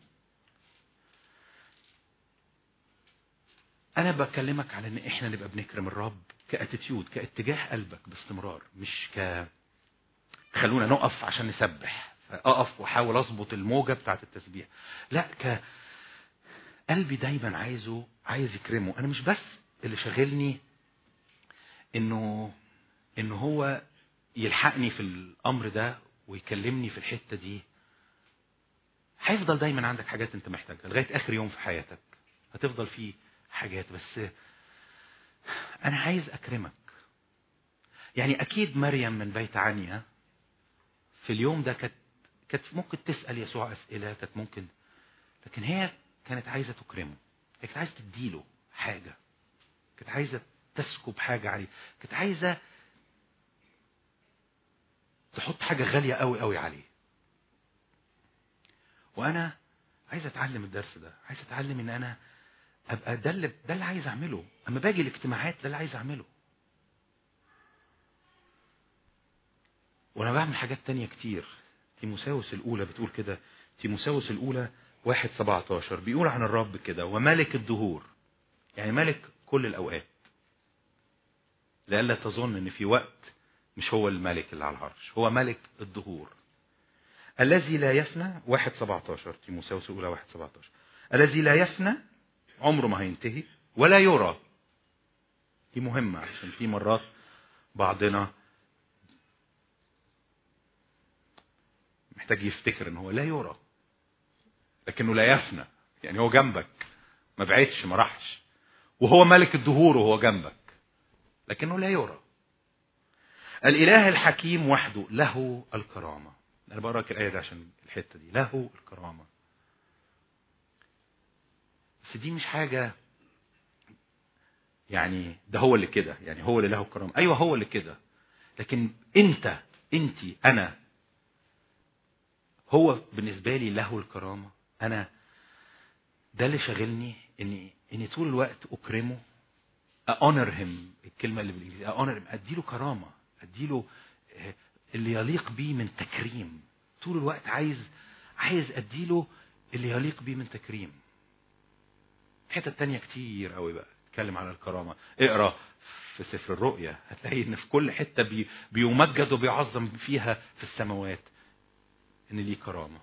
انا بكلمك على ان احنا نبقى بنكرم الرب كاتيتيود كاتجاه قلبك باستمرار مش ك خلونا نقف عشان نسبح اقف واحاول اظبط الموجه بتاعت التسبيح لا ك قلبي دايما عايزه عايز يكرمه انا مش بس اللي شاغلني انه انه هو يلحقني في الامر ده ويكلمني في الحته دي هيفضل دايما عندك حاجات انت محتاجها لغايه اخر يوم في حياتك هتفضل فيه حاجات بس انا عايز اكرمك يعني اكيد مريم من بيت عنيا في اليوم ده كانت كانت ممكن تسال يسوع اسئله كانت ممكن لكن هي كانت عايزه تكرمه هي كانت عايزه تديله حاجه كانت عايزه تسكب حاجه عليه كانت عايزه تحط حاجه غاليه قوي قوي عليه وانا عايز اتعلم الدرس ده عايز اتعلم ان انا ابقى ده اللي ده اللي عايز اعمله اما باجي الاجتماعات ده اللي عايز اعمله وانا بعمل حاجات تانية كتير تيموساوس الاولى بتقول كده تيموساوس الاولى واحد سبعتاشر بيقول عن الرب كده وملك الدهور يعني ملك كل الاوقات لئلا تظن ان في وقت مش هو الملك اللي على العرش هو ملك الدهور الذي لا يفنى واحد سبعتاشر تيموساوس الاولى واحد سبعتاشر الذي لا يفنى عمره ما هينتهي ولا يرى دي مهمة عشان في مرات بعضنا محتاج يفتكر ان هو لا يرى لكنه لا يفنى يعني هو جنبك ما بعدش ما راحش وهو ملك الدهور وهو جنبك لكنه لا يرى الاله الحكيم وحده له الكرامه انا بقرا الايه دي عشان الحته دي له الكرامه بس دي مش حاجه يعني ده هو اللي كده يعني هو اللي له الكرامه ايوه هو اللي كده لكن انت انت انا هو بالنسبه لي له الكرامه انا ده اللي شاغلني اني اني طول الوقت اكرمه اونر هيم الكلمه اللي بالانجليزي اونر اديله كرامه اديله اللي يليق بيه من تكريم طول الوقت عايز عايز اديله اللي يليق بيه من تكريم حتة تانية كتير قوي بقى اتكلم على الكرامة اقرا في سفر الرؤيا هتلاقي ان في كل حتة بي بيمجد وبيعظم فيها في السماوات ان ليه كرامة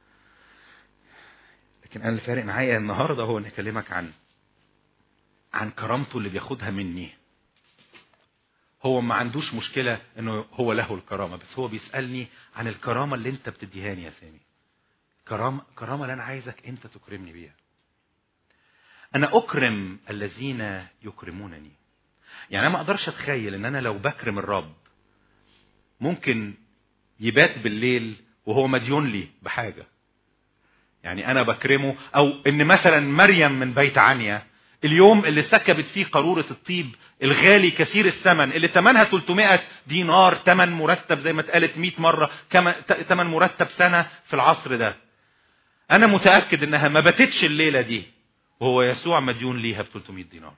لكن انا اللي فارق معايا النهارده هو ان اكلمك عن عن كرامته اللي بياخدها مني هو ما عندوش مشكلة انه هو له الكرامة بس هو بيسألني عن الكرامة اللي انت بتديهاني يا سامي كرامة كرامة اللي انا عايزك انت تكرمني بيها انا اكرم الذين يكرمونني يعني انا ما اقدرش اتخيل ان انا لو بكرم الرب ممكن يبات بالليل وهو مديون لي بحاجة يعني انا بكرمه او ان مثلا مريم من بيت عنيا اليوم اللي سكبت فيه قارورة الطيب الغالي كثير الثمن اللي ثمنها 300 دينار ثمن مرتب زي ما اتقالت 100 مرة ثمن مرتب سنة في العصر ده انا متأكد انها ما باتتش الليلة دي وهو يسوع مديون ليها ب 300 دينار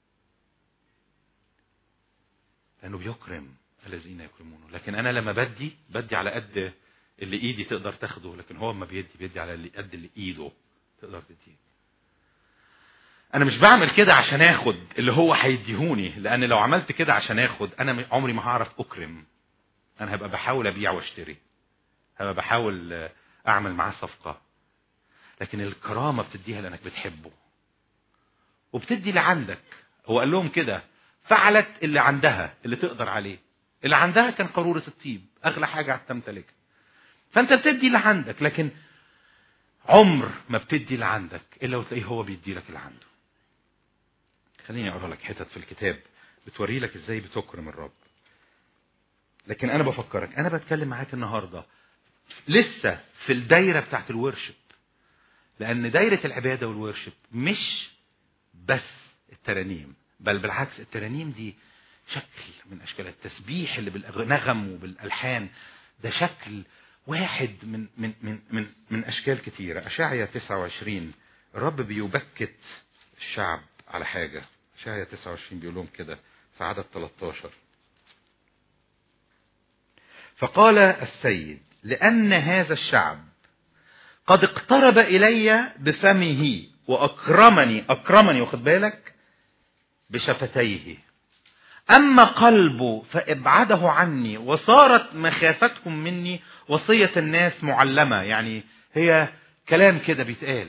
لانه بيكرم الذين يكرمونه لكن انا لما بدي بدي على قد اللي ايدي تقدر تاخده لكن هو ما بيدي بيدي على اللي قد اللي ايده تقدر تديه انا مش بعمل كده عشان اخد اللي هو هيديهوني لان لو عملت كده عشان اخد انا عمري ما هعرف اكرم انا هبقى بحاول ابيع واشتري هبقى بحاول اعمل معاه صفقة لكن الكرامة بتديها لانك بتحبه وبتدي اللي عندك هو قال لهم كده فعلت اللي عندها اللي تقدر عليه اللي عندها كان قارورة الطيب اغلى حاجة تمتلكها فانت بتدي اللي عندك لكن عمر ما بتدي اللي عندك الا وتلاقيه هو بيدي لك اللي عنده خليني اقرا لك حتت في الكتاب بتوري لك ازاي بتكرم الرب لكن انا بفكرك انا بتكلم معاك النهارده لسه في الدايره بتاعت الورشب لان دايره العباده والورشب مش بس الترانيم بل بالعكس الترانيم دي شكل من اشكال التسبيح اللي بالنغم وبالالحان ده شكل واحد من من من من من اشكال كتيره اشعيا 29 الرب بيبكت الشعب على حاجه اشعيا 29 بيقول لهم كده في عدد 13 فقال السيد لان هذا الشعب قد اقترب الي بفمه واكرمني اكرمني واخد بالك بشفتيه أما قلبه فابعده عني وصارت مخافتهم مني وصية الناس معلمة يعني هي كلام كده بيتقال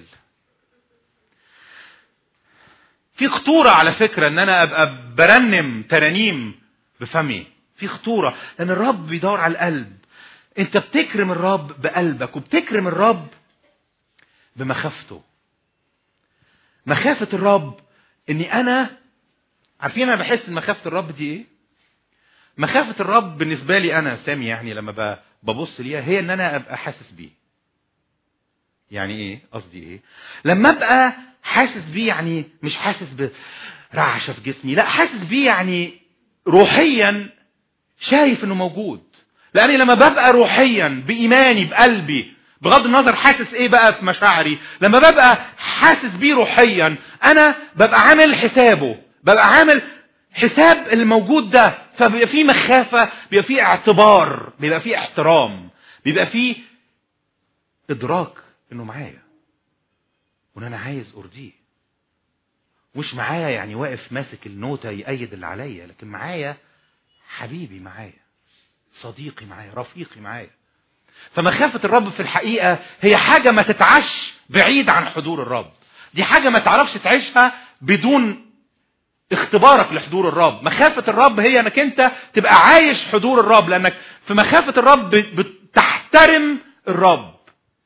في خطورة على فكرة ان انا ابقى برنم ترانيم بفمي في خطورة لان الرب بيدور على القلب انت بتكرم الرب بقلبك وبتكرم الرب بمخافته مخافة الرب اني انا عارفين انا بحس ان مخافه الرب دي ايه مخافه الرب بالنسبه لي انا سامي يعني لما ببص ليها هي ان انا ابقى حاسس بيه يعني ايه قصدي ايه لما ابقى حاسس بيه يعني مش حاسس برعشه في جسمي لا حاسس بيه يعني روحيا شايف انه موجود لاني لما ببقى روحيا بايماني بقلبي بغض النظر حاسس ايه بقى في مشاعري لما ببقى حاسس بيه روحيا انا ببقى عامل حسابه ببقى عامل حساب الموجود ده فبيبقى فيه مخافة بيبقى فيه اعتبار بيبقى فيه احترام بيبقى فيه ادراك انه معايا وان انا عايز ارضيه مش معايا يعني واقف ماسك النوتة يأيد اللي عليا لكن معايا حبيبي معايا صديقي معايا رفيقي معايا فمخافة الرب في الحقيقة هي حاجة ما تتعش بعيد عن حضور الرب دي حاجة ما تعرفش تعيشها بدون اختبارك لحضور الرب مخافة الرب هي انك انت تبقى عايش حضور الرب لانك في مخافة الرب بتحترم الرب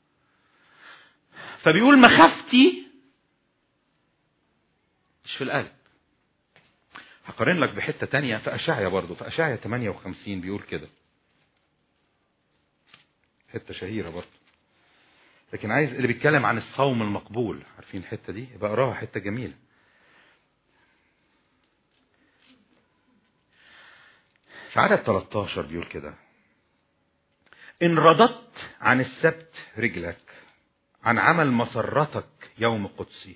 فبيقول مخافتي مش في القلب هقارن لك بحتة تانية في أشعيا برضو في أشعيا 58 بيقول كده حتة شهيرة برضو لكن عايز اللي بيتكلم عن الصوم المقبول عارفين الحتة دي يبقى اقراها حتة جميلة في عدد 13 بيقول كده إن رددت عن السبت رجلك عن عمل مسرتك يوم قدسي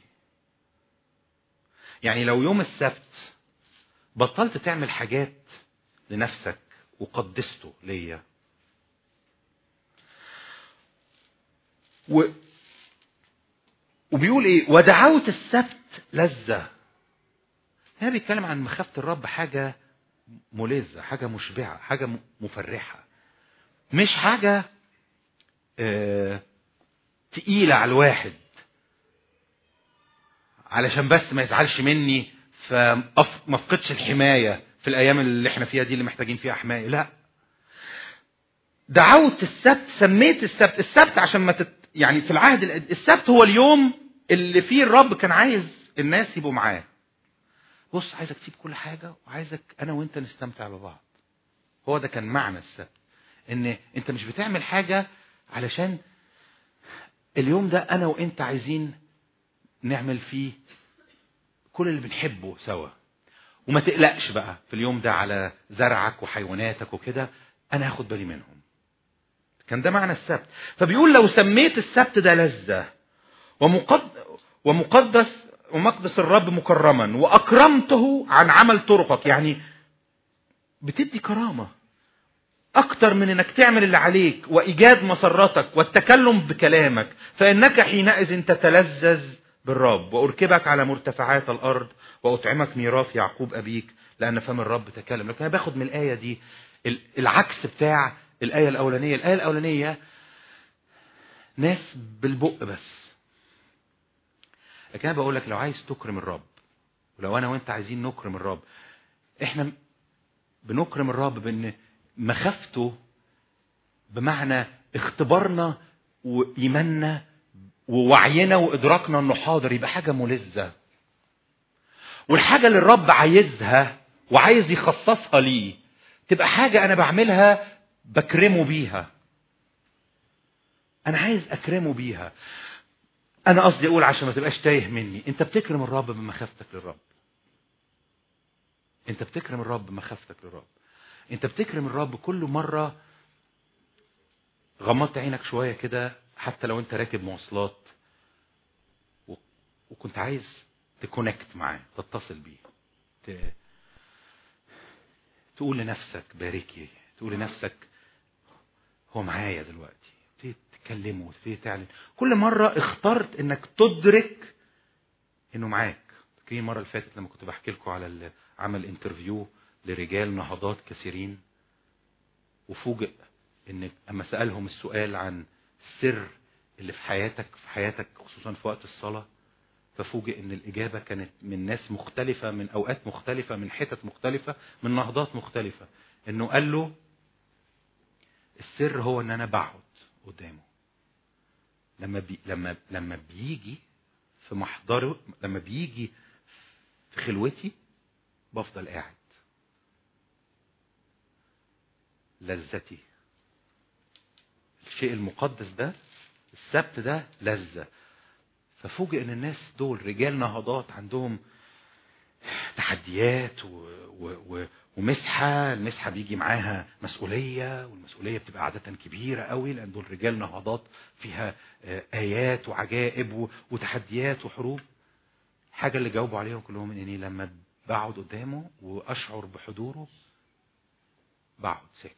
يعني لو يوم السبت بطلت تعمل حاجات لنفسك وقدسته ليا و... وبيقول ايه ودعوت السبت لذة هنا بيتكلم عن مخافة الرب حاجة ملذة حاجة مشبعة حاجة مفرحة مش حاجة اه تقيلة على الواحد علشان بس ما يزعلش مني فما افقدش الحماية في الايام اللي احنا فيها دي اللي محتاجين فيها حماية لا دعوت السبت سميت السبت السبت عشان ما تت يعني في العهد السبت هو اليوم اللي فيه الرب كان عايز الناس يبقوا معاه بص عايزك تسيب كل حاجة وعايزك انا وانت نستمتع ببعض هو ده كان معنى السبت ان انت مش بتعمل حاجة علشان اليوم ده انا وانت عايزين نعمل فيه كل اللي بنحبه سوا وما تقلقش بقى في اليوم ده على زرعك وحيواناتك وكده انا هاخد بالي منهم كان ده معنى السبت فبيقول لو سميت السبت ده لذة ومقد ومقدس ومقدس الرب مكرما واكرمته عن عمل طرقك يعني بتدي كرامة اكتر من انك تعمل اللي عليك وايجاد مسرتك والتكلم بكلامك فانك حينئذ تتلذذ بالرب واركبك على مرتفعات الارض واطعمك ميراث يعقوب ابيك لان فم الرب تكلم لكن انا باخد من الايه دي العكس بتاع الايه الاولانيه الايه الاولانيه ناس بالبق بس لكن انا بقول لك لو عايز تكرم الرب ولو انا وانت عايزين نكرم الرب احنا بنكرم الرب بان مخافته بمعنى اختبارنا وايماننا ووعينا وادراكنا انه حاضر يبقى حاجه ملذه والحاجه اللي الرب عايزها وعايز يخصصها لي تبقى حاجه انا بعملها بكرمه بيها انا عايز اكرمه بيها انا قصدي اقول عشان ما تبقاش تايه مني انت بتكرم الرب بمخافتك للرب انت بتكرم الرب بمخافتك للرب انت بتكرم الرب كل مرة غمضت عينك شوية كده حتى لو انت راكب مواصلات و... وكنت عايز تكونكت معاه تتصل بيه ت... تقول لنفسك باركي تقول لنفسك هو معايا دلوقتي تبتدي تكلمه وتبتدي تعلن كل مرة اخترت انك تدرك انه معاك فاكرين المرة اللي فاتت لما كنت بحكي لكم على عمل انترفيو لرجال نهضات كثيرين وفوجئ ان اما سألهم السؤال عن السر اللي في حياتك في حياتك خصوصا في وقت الصلاة ففوجئ ان الاجابة كانت من ناس مختلفة من اوقات مختلفة من حتت مختلفة من نهضات مختلفة انه قال له السر هو ان انا بقعد قدامه لما بي لما لما بيجي في محضره لما بيجي في خلوتي بفضل قاعد لذتي الشيء المقدس ده السبت ده لذة ففوجئ ان الناس دول رجال نهضات عندهم تحديات و... و... و... ومسحة المسحة بيجي معاها مسؤولية والمسؤولية بتبقى عادة كبيرة قوي لأن دول رجال نهضات فيها آيات وعجائب و... وتحديات وحروب حاجة اللي جاوبوا عليهم كلهم اني لما بقعد قدامه واشعر بحضوره بقعد ساكت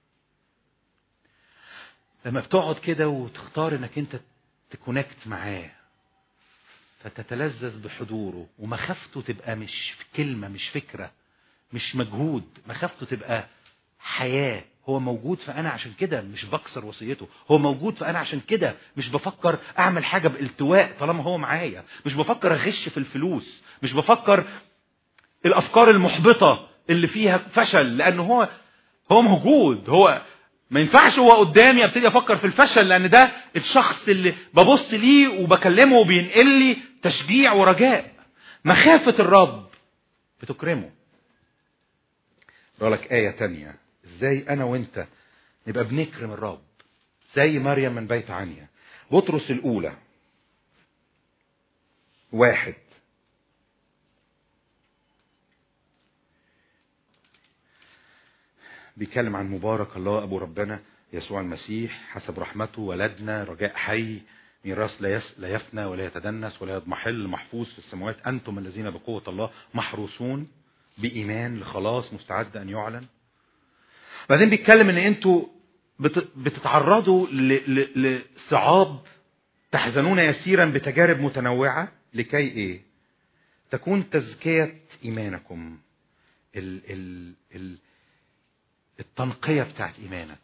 لما بتقعد كده وتختار انك انت تكونكت معاه فتتلذذ بحضوره ومخافته تبقى مش كلمة مش فكرة مش مجهود مخافته تبقى حياة هو موجود فأنا عشان كده مش بكسر وصيته هو موجود فأنا عشان كده مش بفكر أعمل حاجة بالتواء طالما هو معايا مش بفكر أغش في الفلوس مش بفكر الأفكار المحبطة اللي فيها فشل لأنه هو هو موجود هو ما ينفعش هو قدامي ابتدي افكر في الفشل لان ده الشخص اللي ببص ليه وبكلمه وبينقل لي تشجيع ورجاء مخافة الرب بتكرمه لك آية تانية ازاي انا وانت نبقى بنكرم الرب زي مريم من بيت عنيا بطرس الاولى واحد بيتكلم عن مبارك الله ابو ربنا يسوع المسيح حسب رحمته ولدنا رجاء حي ميراث لا, يس لا يفنى ولا يتدنس ولا يضمحل محفوظ في السماوات انتم الذين بقوة الله محروسون بإيمان لخلاص مستعد أن يعلن بعدين بيتكلم ان انتوا بتتعرضوا لصعاب تحزنون يسيرا بتجارب متنوعة لكي ايه تكون تزكية ايمانكم ال ال ال التنقية بتاعت ايمانك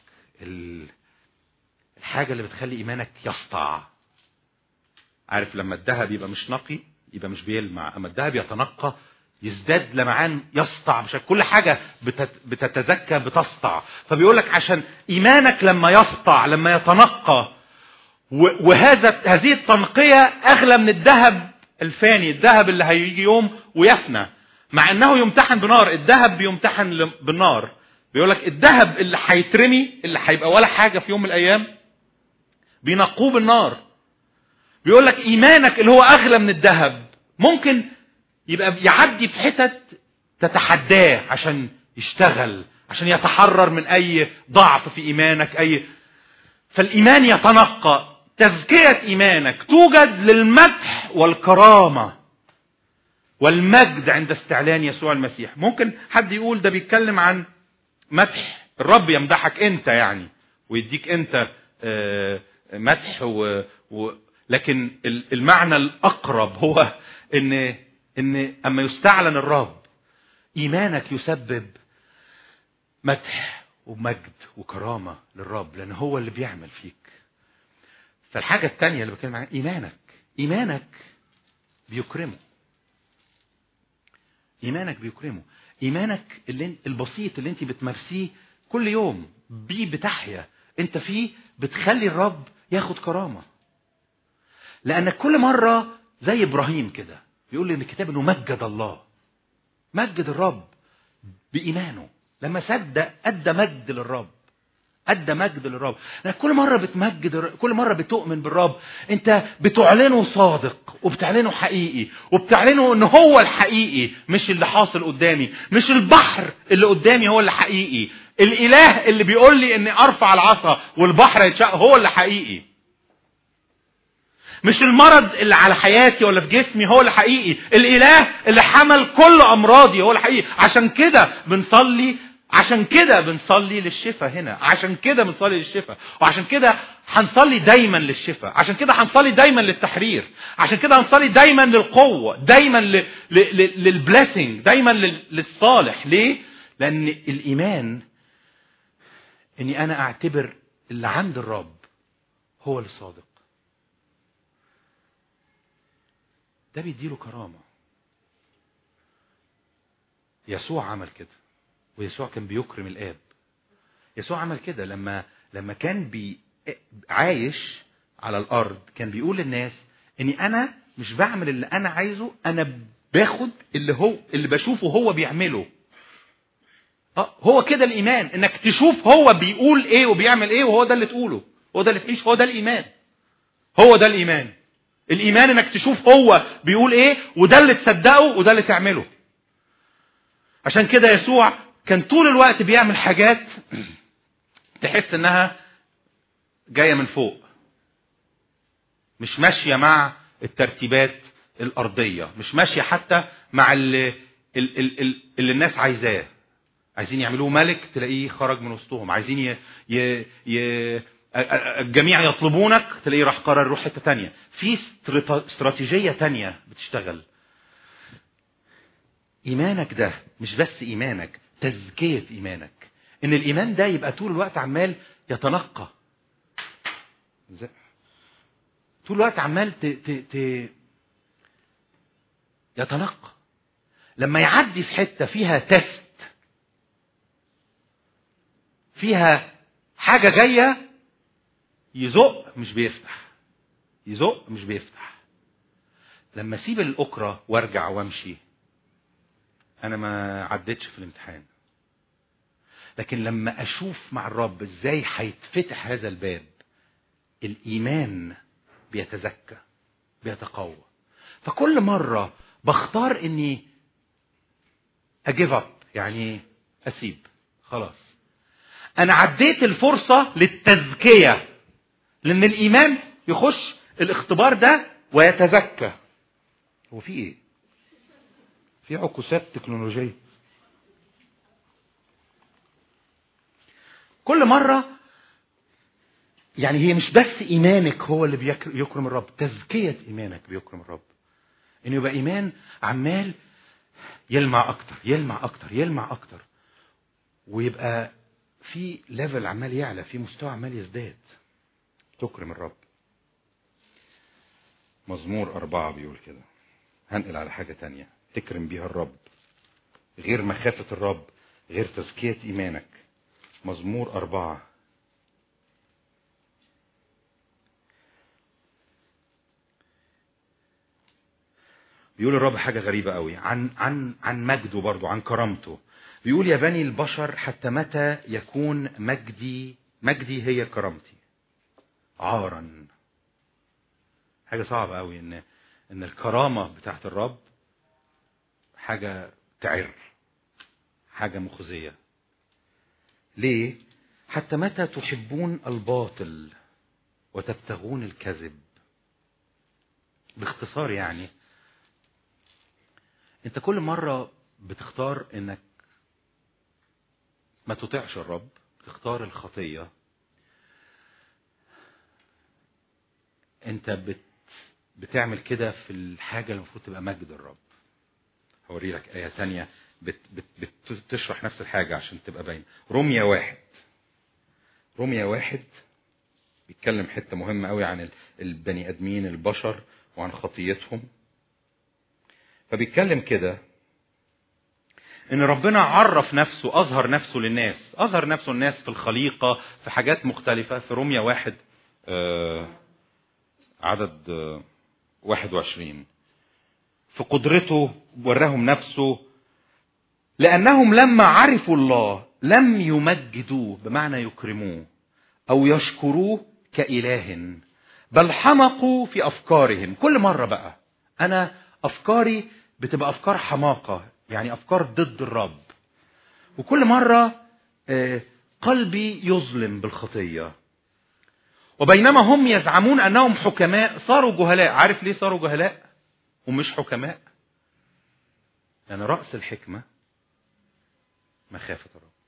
الحاجة اللي بتخلي ايمانك يسطع عارف لما الذهب يبقى مش نقي يبقى مش بيلمع اما الذهب يتنقى يزداد لمعان يسطع مش كل حاجة بتتزكى بتسطع فبيقول لك عشان ايمانك لما يسطع لما يتنقى وهذا هذه التنقية اغلى من الذهب الفاني الذهب اللي هيجي يوم ويفنى مع انه يمتحن بنار الذهب بيمتحن بالنار بيقول لك الذهب اللي هيترمي اللي هيبقى ولا حاجة في يوم من الايام بينقوه بالنار بيقول لك ايمانك اللي هو اغلى من الذهب ممكن يبقى يعدي في حتت تتحداه عشان يشتغل عشان يتحرر من اي ضعف في ايمانك اي فالايمان يتنقى تزكية ايمانك توجد للمدح والكرامة والمجد عند استعلان يسوع المسيح ممكن حد يقول ده بيتكلم عن مدح الرب يمدحك انت يعني ويديك انت آه، مدح و... و... لكن ال- المعنى الاقرب هو ان ان اما يستعلن الرب ايمانك يسبب مدح ومجد وكرامة للرب لان هو اللي بيعمل فيك فالحاجة التانية اللي بتكلم عنها ايمانك ايمانك بيكرمه ايمانك بيكرمه ايمانك اللي انت- البسيط اللي انت بتمارسيه كل يوم بيه بتحيا انت فيه بتخلي الرب ياخد كرامة لانك كل مرة زي ابراهيم كده بيقول لي ان الكتاب انه مجد الله مجد الرب بايمانه لما صدق ادى مجد للرب ادى مجد للرب لأنك كل مره بتمجد الر- كل مره بتؤمن بالرب انت بتعلنه صادق وبتعلنه حقيقي وبتعلنه ان هو الحقيقي مش اللي حاصل قدامي مش البحر اللي قدامي هو اللي حقيقي الاله اللي بيقول لي اني ارفع العصا والبحر يتشق هو اللي حقيقي مش المرض اللي على حياتي ولا في جسمي هو اللي حقيقي الاله اللي حمل كل امراضي هو اللي حقيقي عشان كده بنصلي عشان كده بنصلي للشفاء هنا عشان كده بنصلي للشفاء وعشان كده هنصلي دايما للشفاء عشان كده هنصلي دايما للتحرير عشان كده هنصلي دايما للقوة دايما ل- ل- ل- للبليسنج دايما لل- للصالح ليه لان الايمان اني انا اعتبر اللي عند الرب هو اللي صادق ده بيديله كرامة يسوع عمل كده ويسوع كان بيكرم الآب يسوع عمل كده لما لما كان بي عايش على الأرض كان بيقول للناس إني أنا مش بعمل اللي أنا عايزه أنا باخد اللي هو اللي بشوفه هو بيعمله اه هو كده الإيمان إنك تشوف هو بيقول إيه وبيعمل إيه وهو ده اللي تقوله هو ده اللي تعيش هو ده الإيمان هو ده الإيمان الإيمان إنك تشوف هو بيقول إيه وده اللي تصدقه وده اللي تعمله عشان كده يسوع كان طول الوقت بيعمل حاجات تحس إنها جاية من فوق مش ماشية مع الترتيبات الأرضية مش ماشية حتى مع اللي, اللي, اللي الناس عايزاه عايزين يعملوه ملك تلاقيه خرج من وسطهم عايزين ي... ي... ي... الجميع يطلبونك تلاقيه راح قرر يروح حته تانية في استرات- استراتيجيه تانية بتشتغل ايمانك ده مش بس ايمانك تزكيه ايمانك ان الايمان ده يبقى طول الوقت عمال يتنقى ازاي؟ طول الوقت عمال ت... ت... ت... يتنقى لما يعدي في حته فيها تست فيها حاجه جايه يزق مش بيفتح يزق مش بيفتح لما اسيب الاكره وارجع وامشي انا ما عدتش في الامتحان لكن لما اشوف مع الرب ازاي هيتفتح هذا الباب الايمان بيتزكى بيتقوى فكل مره بختار اني اجيف اب يعني اسيب خلاص انا عديت الفرصه للتزكيه لان الايمان يخش الاختبار ده ويتزكى هو في ايه في عكوسات تكنولوجيه كل مره يعني هي مش بس ايمانك هو اللي بيك- بيكرم الرب تزكيه ايمانك بيكرم الرب انه يبقى ايمان عمال يلمع اكتر يلمع اكتر يلمع اكتر ويبقى في ليفل عمال يعلى في مستوى عمال يزداد تكرم الرب مزمور أربعة بيقول كده هنقل على حاجة تانية تكرم بيها الرب غير مخافة الرب غير تزكية إيمانك مزمور أربعة بيقول الرب حاجة غريبة قوي عن عن عن مجده برضه عن كرامته بيقول يا بني البشر حتى متى يكون مجدي مجدي هي كرامتي عارا حاجة صعبة قوي ان ان الكرامة بتاعت الرب حاجة تعر حاجة مخزية ليه حتى متى تحبون الباطل وتبتغون الكذب باختصار يعني انت كل مرة بتختار انك ما تطيعش الرب تختار الخطية انت بت بتعمل كده في الحاجة اللي المفروض تبقى مجد الرب هوري لك آية تانية بت بت بتشرح نفس الحاجة عشان تبقى باينة روميا واحد روميا واحد بيتكلم حتة مهمة قوي عن البني آدمين البشر وعن خطيتهم فبيتكلم كده ان ربنا عرف نفسه اظهر نفسه للناس اظهر نفسه للناس في الخليقة في حاجات مختلفة في روميا واحد آه عدد آه 21 في قدرته وراهم نفسه لأنهم لما عرفوا الله لم يمجدوه بمعنى يكرموه أو يشكروه كإله بل حمقوا في أفكارهم كل مرة بقى أنا أفكاري بتبقى أفكار حماقة يعني أفكار ضد الرب وكل مرة قلبي يظلم بالخطية وبينما هم يزعمون أنهم حكماء صاروا جهلاء عارف ليه صاروا جهلاء ومش حكماء يعني رأس الحكمة مخافة الرب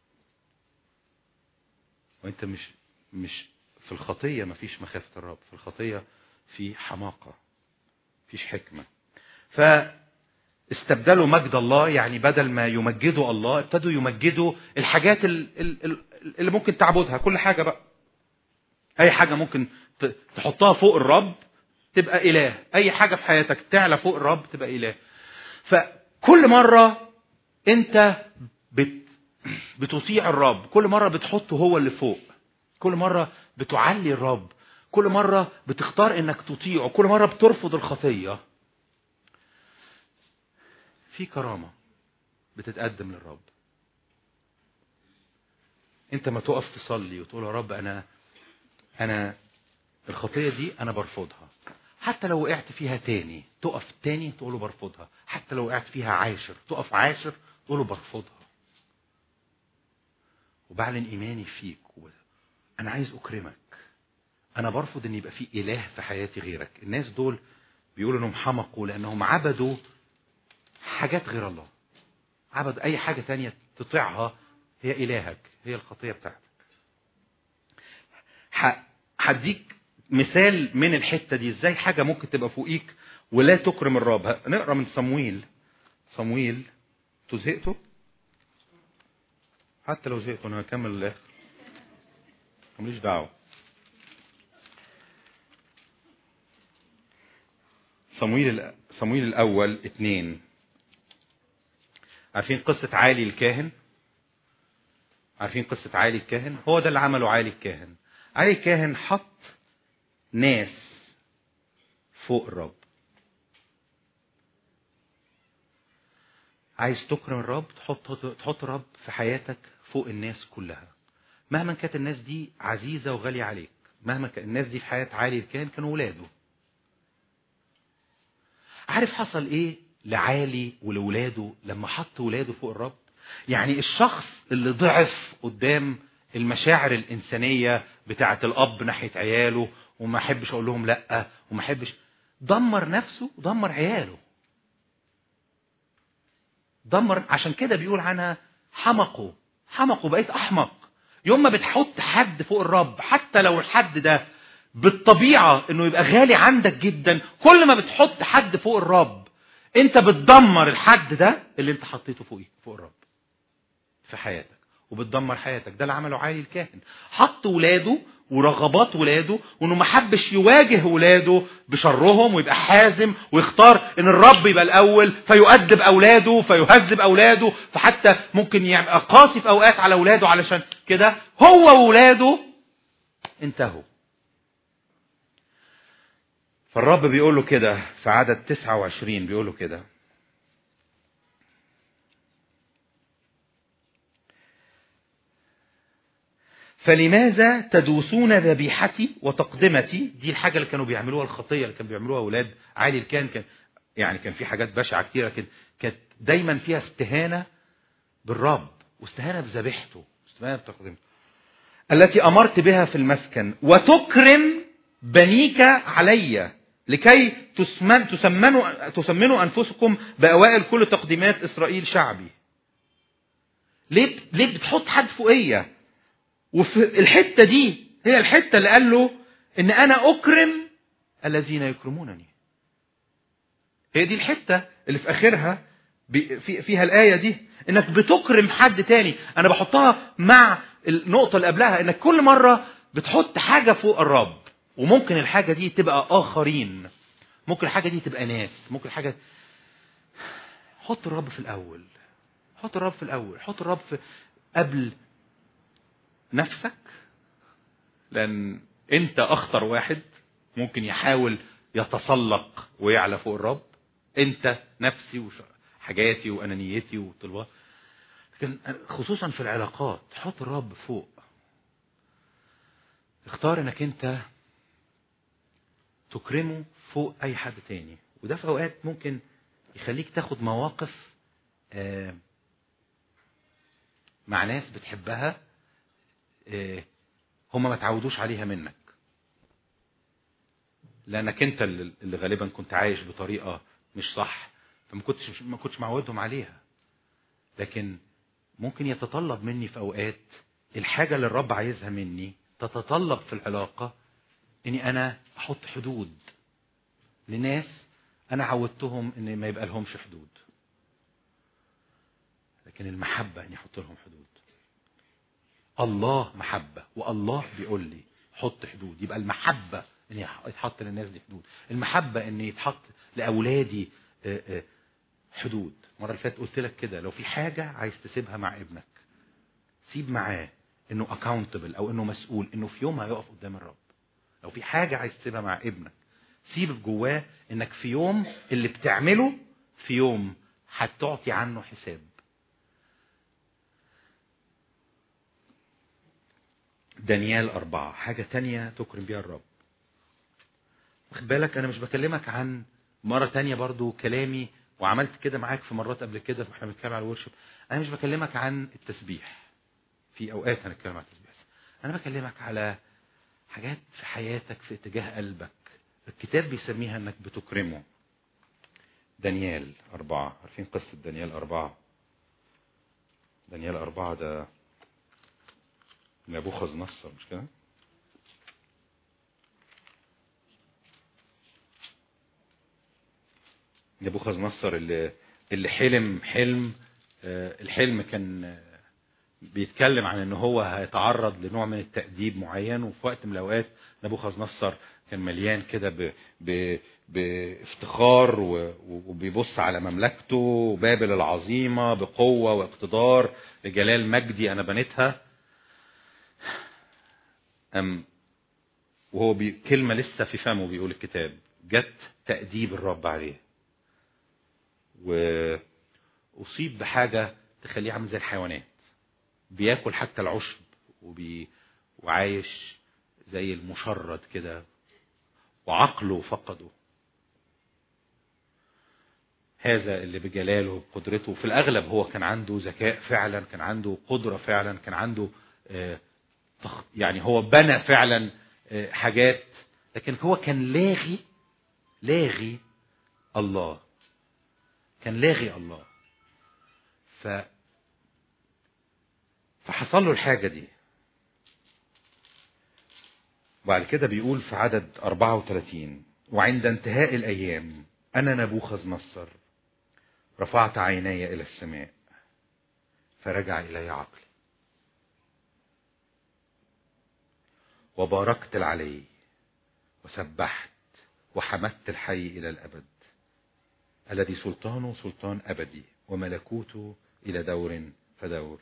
وانت مش مش في الخطية مفيش مخافة الرب في الخطية في حماقة فيش حكمة فاستبدلوا مجد الله يعني بدل ما يمجدوا الله ابتدوا يمجدوا الحاجات اللي ممكن تعبدها كل حاجة بقى اي حاجة ممكن تحطها فوق الرب تبقى اله اي حاجة في حياتك تعلى فوق الرب تبقى اله فكل مرة انت بت بتطيع الرب كل مرة بتحطه هو اللي فوق كل مرة بتعلي الرب كل مرة بتختار انك تطيعه كل مرة بترفض الخطية في كرامة بتتقدم للرب انت ما تقف تصلي وتقول يا رب انا انا الخطية دي انا برفضها حتى لو وقعت فيها تاني تقف تاني تقوله برفضها حتى لو وقعت فيها عاشر تقف عاشر تقوله برفضها وبعلن ايماني فيك انا عايز اكرمك انا برفض ان يبقى في اله في حياتي غيرك الناس دول بيقولوا انهم حمقوا لانهم عبدوا حاجات غير الله عبد اي حاجة تانية تطيعها هي الهك هي الخطية بتاعتك هديك مثال من الحتة دي ازاي حاجة ممكن تبقى فوقيك ولا تكرم الرب نقرا من صمويل صمويل انتوا زهقتوا حتى لو زهقتوا انا هكمل للاخر ماليش دعوه صمويل صمويل الاول اتنين عارفين قصة عالي الكاهن عارفين قصة عالي الكاهن هو ده اللي عمله عالي الكاهن عالي الكاهن حط ناس فوق الرب عايز تكرم الرب تحط تحط الرب في حياتك فوق الناس كلها مهما كانت الناس دي عزيزة وغالية عليك مهما كان الناس دي في حياة عالي الكاهن كانوا ولاده عارف حصل ايه لعالي ولولاده لما حط ولاده فوق الرب يعني الشخص اللي ضعف قدام المشاعر الإنسانية بتاعة الأب ناحية عياله وما أحبش أقول لهم لأ وما أحبش دمر نفسه ودمر عياله دمر عشان كده بيقول عنها حمقوا حمقوا بقيت أحمق يوم ما بتحط حد فوق الرب حتى لو الحد ده بالطبيعة انه يبقى غالي عندك جدا كل ما بتحط حد فوق الرب انت بتدمر الحد ده اللي انت حطيته فوق فوق الرب في حياتك وبتدمر حياتك ده اللي عمله عالي الكاهن حط ولاده ورغبات ولاده وانه ما حبش يواجه ولاده بشرهم ويبقى حازم ويختار ان الرب يبقى الاول فيؤدب اولاده فيهذب اولاده فحتى ممكن يبقى قاسي في اوقات على اولاده علشان كده هو وولاده انتهوا فالرب بيقول له كده في عدد 29 بيقول له كده فلماذا تدوسون ذبيحتي وتقدمتي دي الحاجة اللي كانوا بيعملوها الخطية اللي كانوا بيعملوها أولاد عالي الكان كان يعني كان في حاجات بشعة كتيرة كده كانت دايما فيها استهانة بالرب واستهانة بذبيحته استهانة بتقدمته التي أمرت بها في المسكن وتكرم بنيك علي لكي تسمن تسمنوا تسمنوا أنفسكم بأوائل كل تقديمات إسرائيل شعبي ليه ليه بتحط حد فوقيه وفي الحتة دي هي الحتة اللي قال له ان انا اكرم الذين يكرمونني هي دي الحتة اللي في اخرها في فيها الآية دي انك بتكرم حد تاني انا بحطها مع النقطة اللي قبلها انك كل مرة بتحط حاجة فوق الرب وممكن الحاجة دي تبقى اخرين ممكن الحاجة دي تبقى ناس ممكن الحاجة حط الرب في الاول حط الرب في الاول حط الرب في قبل نفسك لان انت اخطر واحد ممكن يحاول يتسلق ويعلى فوق الرب انت نفسي وحاجاتي وانانيتي وطلبات لكن خصوصا في العلاقات حط الرب فوق اختار انك انت تكرمه فوق اي حد تاني وده في اوقات ممكن يخليك تاخد مواقف آه مع ناس بتحبها هم ما تعودوش عليها منك لانك انت اللي غالبا كنت عايش بطريقه مش صح فما كنتش ما كنتش معودهم عليها لكن ممكن يتطلب مني في اوقات الحاجه اللي الرب عايزها مني تتطلب في العلاقه اني انا احط حدود لناس انا عودتهم ان ما يبقى لهمش حدود لكن المحبه اني احط لهم حدود الله محبة والله بيقول لي حط حدود يبقى المحبة ان يتحط للناس دي حدود المحبة ان يتحط لأولادي حدود مرة اللي فاتت قلت لك كده لو في حاجة عايز تسيبها مع ابنك سيب معاه انه accountable او انه مسؤول انه في يوم هيقف قدام الرب لو في حاجة عايز تسيبها مع ابنك سيب جواه انك في يوم اللي بتعمله في يوم هتعطي عنه حساب دانيال أربعة حاجة تانية تكرم بيها الرب واخد بالك أنا مش بكلمك عن مرة تانية برضو كلامي وعملت كده معاك في مرات قبل كده واحنا بنتكلم على الورشب أنا مش بكلمك عن التسبيح في أوقات هنتكلم عن التسبيح أنا بكلمك على حاجات في حياتك في اتجاه قلبك الكتاب بيسميها انك بتكرمه دانيال أربعة عارفين قصة دانيال أربعة دانيال أربعة ده نبوخذ نصر مش كده نبوخذ نصر اللي اللي حلم حلم الحلم كان بيتكلم عن ان هو هيتعرض لنوع من التأديب معين وفي وقت من الاوقات نبوخذ نصر كان مليان كده ب... ب... بافتخار و... وبيبص على مملكته بابل العظيمة بقوة واقتدار لجلال مجدي انا بنيتها أم وهو بي... كلمة لسه في فمه بيقول الكتاب جت تأديب الرب عليه وأصيب بحاجة تخليه عامل زي الحيوانات بياكل حتى العشب وبي... وعايش زي المشرد كده وعقله فقده هذا اللي بجلاله بقدرته في الأغلب هو كان عنده ذكاء فعلا كان عنده قدرة فعلا كان عنده يعني هو بنى فعلا حاجات لكن هو كان لاغي لاغي الله كان لاغي الله ف فحصل له الحاجة دي وبعد كده بيقول في عدد 34 وعند انتهاء الأيام أنا نبوخذ نصر رفعت عيني إلى السماء فرجع إلي عقلي وباركت العلي وسبحت وحمدت الحي إلى الأبد الذي سلطانه سلطان أبدي وملكوته إلى دور فدور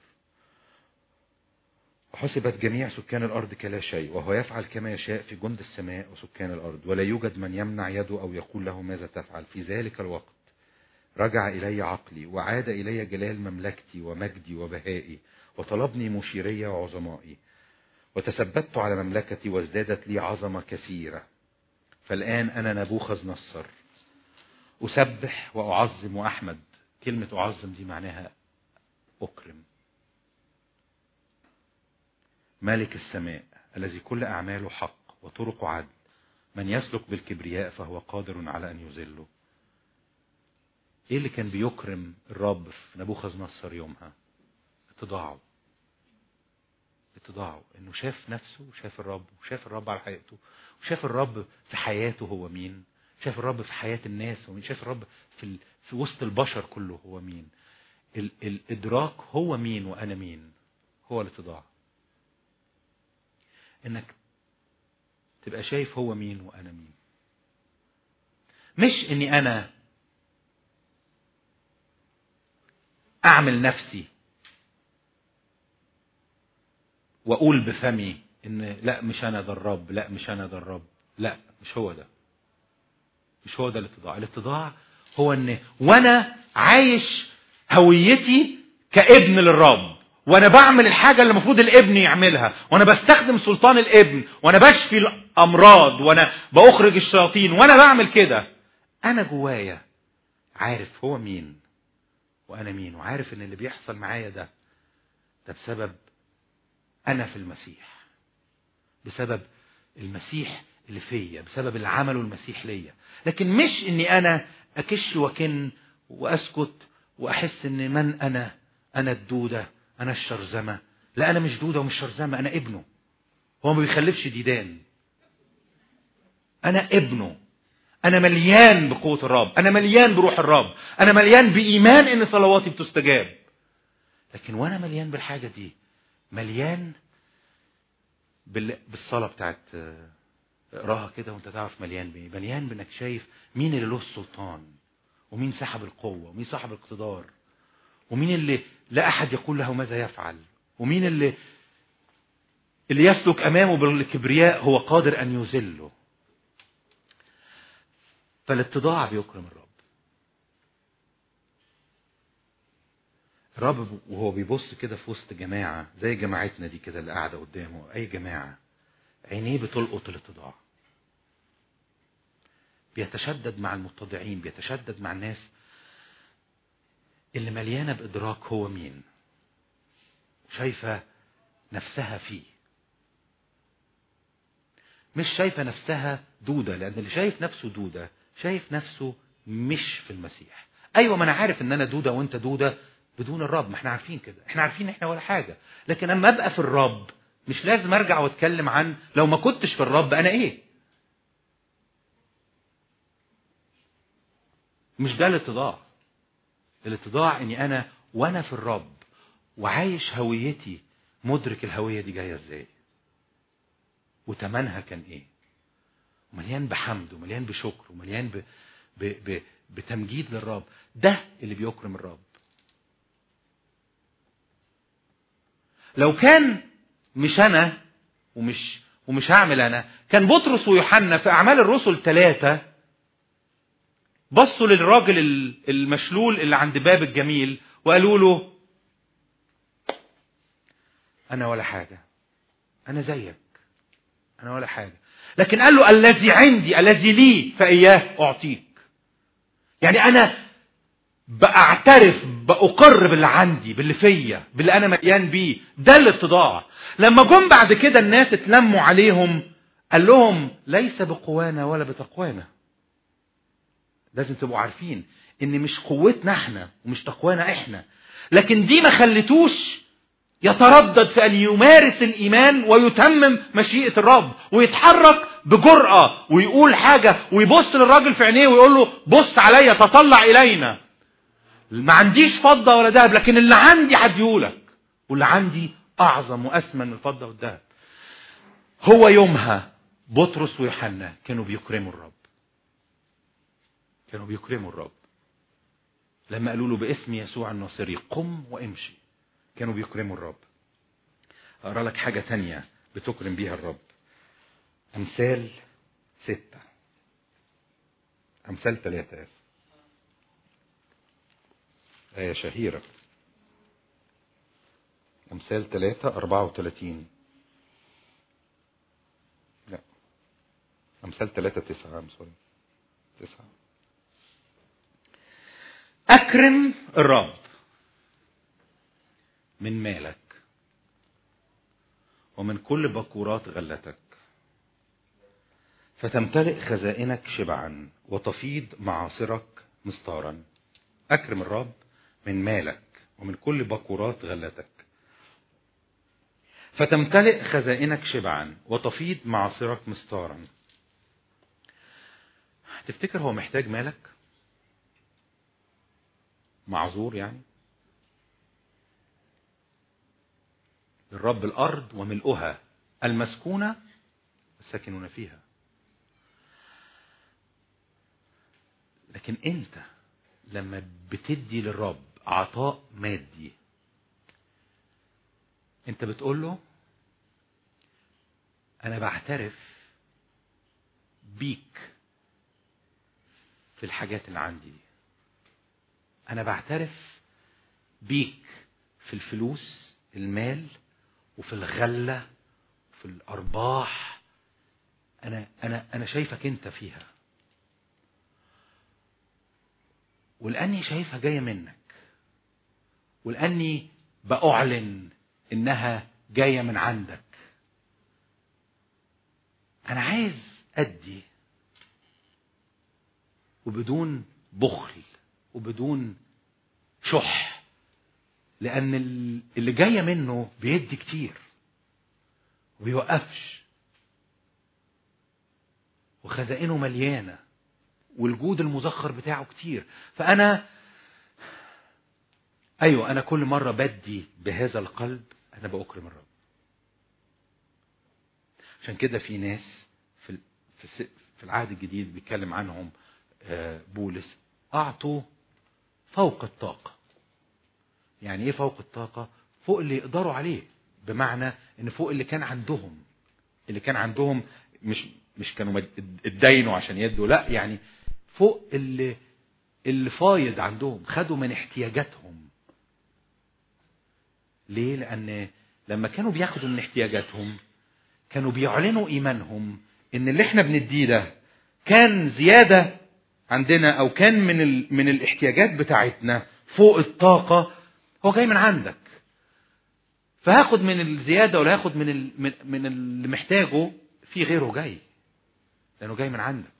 وحسبت جميع سكان الأرض كلا شيء وهو يفعل كما يشاء في جند السماء وسكان الأرض ولا يوجد من يمنع يده أو يقول له ماذا تفعل في ذلك الوقت رجع إلي عقلي وعاد إلي جلال مملكتي ومجدي وبهائي وطلبني مشيري وعظمائي وتثبت على مملكتي وازدادت لي عظمة كثيرة فالآن أنا نبوخذ نصر أسبح وأعظم وأحمد كلمة أعظم دي معناها أكرم مالك السماء الذي كل أعماله حق وطرق عدل من يسلك بالكبرياء فهو قادر على أن يذله ايه اللي كان بيكرم الرب في نبوخذ نصر يومها اتضاعه اتضاعه انه شاف نفسه وشاف الرب وشاف الرب على حقيقته وشاف الرب في حياته هو مين شاف الرب في حياة الناس ومين شاف الرب في, ال... في وسط البشر كله هو مين ال... الادراك هو مين وانا مين هو الاتضاع انك تبقى شايف هو مين وانا مين مش اني انا اعمل نفسي واقول بفمي ان لا مش انا ده الرب لا مش انا ده الرب لا مش هو ده مش هو ده الاتضاع الاتضاع هو ان وانا عايش هويتي كابن للرب وانا بعمل الحاجة اللي المفروض الابن يعملها وانا بستخدم سلطان الابن وانا بشفي الامراض وانا باخرج الشياطين وانا بعمل كده انا جوايا عارف هو مين وانا مين وعارف ان اللي بيحصل معايا ده ده بسبب انا في المسيح بسبب المسيح اللي فيا بسبب اللي عمله المسيح ليا لكن مش اني انا اكش وكن واسكت واحس ان من انا انا الدودة انا الشرذمة لا انا مش دودة ومش شرذمة انا ابنه هو ما بيخلفش ديدان انا ابنه انا مليان بقوة الرب انا مليان بروح الرب انا مليان بايمان ان صلواتي بتستجاب لكن وانا مليان بالحاجة دي مليان بالصلاة بتاعت اقراها كده وانت تعرف مليان بايه مليان بانك شايف مين اللي له السلطان ومين سحب القوة ومين صاحب الاقتدار ومين اللي لا احد يقول له ماذا يفعل ومين اللي اللي يسلك امامه بالكبرياء هو قادر ان يذله فالاتضاع بيكرم الرب الرب وهو بيبص كده في وسط جماعة زي جماعتنا دي كده اللي قاعدة قدامه أي جماعة عينيه بتلقط الاتضاع بيتشدد مع المتضعين بيتشدد مع الناس اللي مليانة بإدراك هو مين شايفة نفسها فيه مش شايفة نفسها دودة لأن اللي شايف نفسه دودة شايف نفسه مش في المسيح أيوة ما أنا عارف إن أنا دودة وأنت دودة بدون الرب ما احنا عارفين كده احنا عارفين احنا ولا حاجة لكن اما ابقى في الرب مش لازم ارجع واتكلم عن لو ما كنتش في الرب انا ايه مش ده الاتضاع الاتضاع اني انا وانا في الرب وعايش هويتي مدرك الهوية دي جاية ازاي وتمنها كان ايه ومليان بحمد ومليان بشكر ومليان ب... ب... ب... بتمجيد للرب ده اللي بيكرم الرب لو كان مش انا ومش ومش هعمل انا كان بطرس ويوحنا في اعمال الرسل ثلاثة بصوا للراجل المشلول اللي عند باب الجميل وقالوا له انا ولا حاجة انا زيك انا ولا حاجة لكن قال له الذي عندي الذي لي فاياه اعطيك يعني انا بعترف بأقر باللي عندي باللي فيا باللي انا مليان بيه ده الاتضاع لما جم بعد كده الناس اتلموا عليهم قال لهم ليس بقوانا ولا بتقوانا لازم تبقوا عارفين ان مش قوتنا احنا ومش تقوانا احنا لكن دي ما خلتوش يتردد في ان يمارس الايمان ويتمم مشيئة الرب ويتحرك بجرأة ويقول حاجة ويبص للراجل في عينيه ويقول له بص عليا تطلع الينا ما عنديش فضة ولا ذهب لكن اللي عندي هديهولك واللي عندي اعظم واسمن من الفضة والذهب هو يومها بطرس ويوحنا كانوا بيكرموا الرب كانوا بيكرموا الرب لما قالوا له باسم يسوع الناصري قم وامشي كانوا بيكرموا الرب اقرا لك حاجة تانية بتكرم بيها الرب امثال ستة امثال ثلاثة آية شهيرة أمثال ثلاثة أربعة وثلاثين أمثال ثلاثة تسعة I'm sorry. تسعة أكرم الرب من مالك ومن كل بكورات غلتك فتمتلئ خزائنك شبعا وتفيض معاصرك مستارا أكرم الرب من مالك ومن كل بكورات غلتك فتمتلئ خزائنك شبعا وتفيض معاصرك مستارا تفتكر هو محتاج مالك معذور يعني للرب الأرض وملؤها المسكونة الساكنون فيها لكن انت لما بتدي للرب عطاء مادي انت بتقول له انا بعترف بيك في الحاجات اللي عندي دي انا بعترف بيك في الفلوس المال وفي الغله وفي الارباح انا انا انا شايفك انت فيها ولاني شايفها جايه منك ولاني باعلن انها جايه من عندك انا عايز ادي وبدون بخل وبدون شح لان اللي جايه منه بيدي كتير وبيوقفش وخزائنه مليانه والجود المزخر بتاعه كتير فانا ايوه انا كل مره بدي بهذا القلب انا باكرم الرب عشان كده في ناس في في في العهد الجديد بيتكلم عنهم بولس اعطوا فوق الطاقه يعني ايه فوق الطاقه فوق اللي يقدروا عليه بمعنى ان فوق اللي كان عندهم اللي كان عندهم مش مش كانوا اتدينوا عشان يدوا لا يعني فوق اللي اللي فايض عندهم خدوا من احتياجاتهم ليه لان لما كانوا بياخدوا من احتياجاتهم كانوا بيعلنوا ايمانهم ان اللي احنا بنديه ده كان زياده عندنا او كان من ال... من الاحتياجات بتاعتنا فوق الطاقه هو جاي من عندك فهاخد من الزياده ولا هاخد من ال... من, من اللي محتاجه في غيره جاي لانه جاي من عندك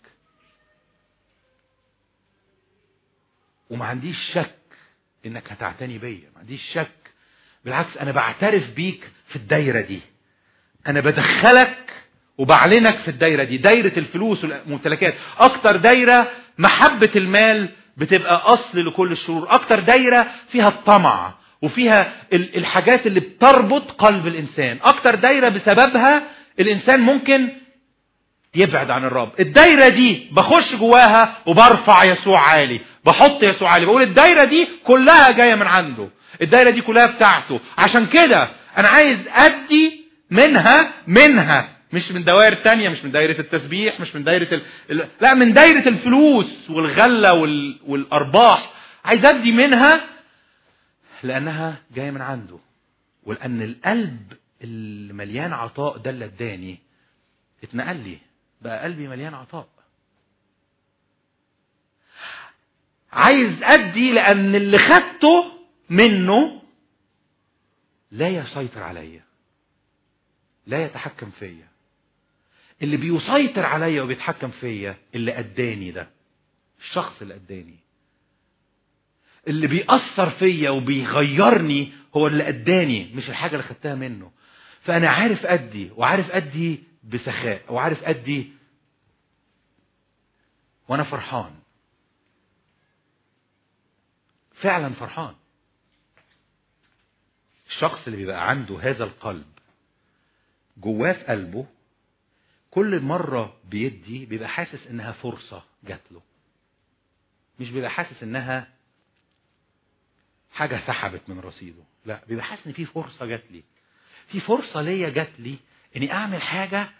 وما عنديش شك انك هتعتني بيا ما عنديش شك بالعكس انا بعترف بيك في الدايره دي انا بدخلك وبعلنك في الدايره دي دايره الفلوس والممتلكات اكتر دايره محبه المال بتبقى اصل لكل الشرور اكتر دايره فيها الطمع وفيها الحاجات اللي بتربط قلب الانسان اكتر دايره بسببها الانسان ممكن يبعد عن الرب الدايره دي بخش جواها وبرفع يسوع عالي بحط يسوع عالي بقول الدايره دي كلها جايه من عنده الدايره دي كلها بتاعته عشان كده انا عايز ادي منها منها مش من دوائر تانية مش من دايرة التسبيح مش من دايرة ال... ال... لا من دايرة الفلوس والغلة وال... والأرباح عايز أدي منها لأنها جاية من عنده ولأن القلب اللي مليان عطاء ده اللي اداني اتنقل لي بقى قلبي مليان عطاء عايز أدي لأن اللي خدته منه لا يسيطر عليا لا يتحكم فيا اللي بيسيطر عليا وبيتحكم فيا اللي اداني ده الشخص اللي اداني اللي بيأثر فيا وبيغيرني هو اللي اداني مش الحاجة اللي خدتها منه فانا عارف ادي وعارف ادي بسخاء وعارف ادي وانا فرحان فعلا فرحان الشخص اللي بيبقى عنده هذا القلب جواه في قلبه كل مرة بيدي بيبقى حاسس انها فرصة جات له مش بيبقى حاسس انها حاجة سحبت من رصيده لا بيبقى حاسس ان في فرصة جات لي في فرصة ليا جات لي اني اعمل حاجة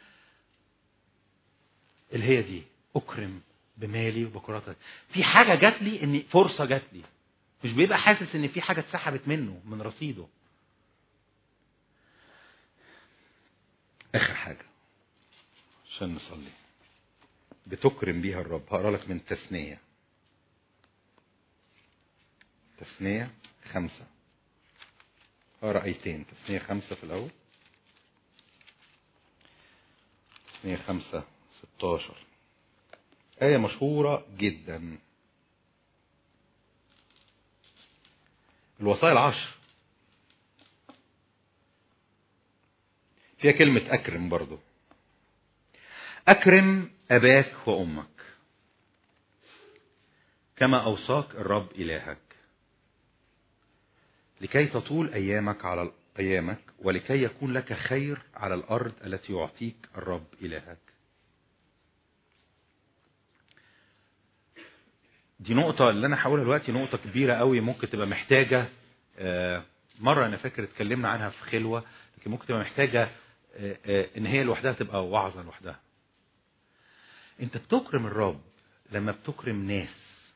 اللي هي دي اكرم بمالي وبكراتي في حاجة جات لي ان فرصة جات لي مش بيبقى حاسس ان في حاجة اتسحبت منه من رصيده اخر حاجة عشان نصلي بتكرم بيها الرب هقرا لك من تثنية تثنية خمسة هقرا ايتين تثنية خمسة في الأول تثنية خمسة ستاشر آية مشهورة جدا الوصايا العشر فيها كلمة أكرم برضو أكرم أباك وأمك كما أوصاك الرب إلهك لكي تطول أيامك على أيامك ولكي يكون لك خير على الأرض التي يعطيك الرب إلهك دي نقطة اللي أنا هقولها دلوقتي نقطة كبيرة قوي ممكن تبقى محتاجة آه، مرة أنا فاكر اتكلمنا عنها في خلوة لكن ممكن تبقى محتاجة آه، آه، إن هي لوحدها تبقى وعظة لوحدها أنت بتكرم الرب لما بتكرم ناس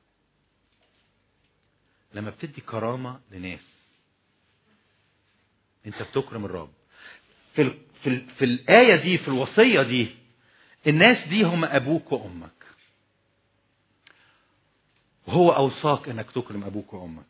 لما بتدي كرامة لناس أنت بتكرم الرب في ال... في ال... في الآية دي في الوصية دي الناس دي هم أبوك وأمك وهو أوصاك أنك تكرم أبوك وأمك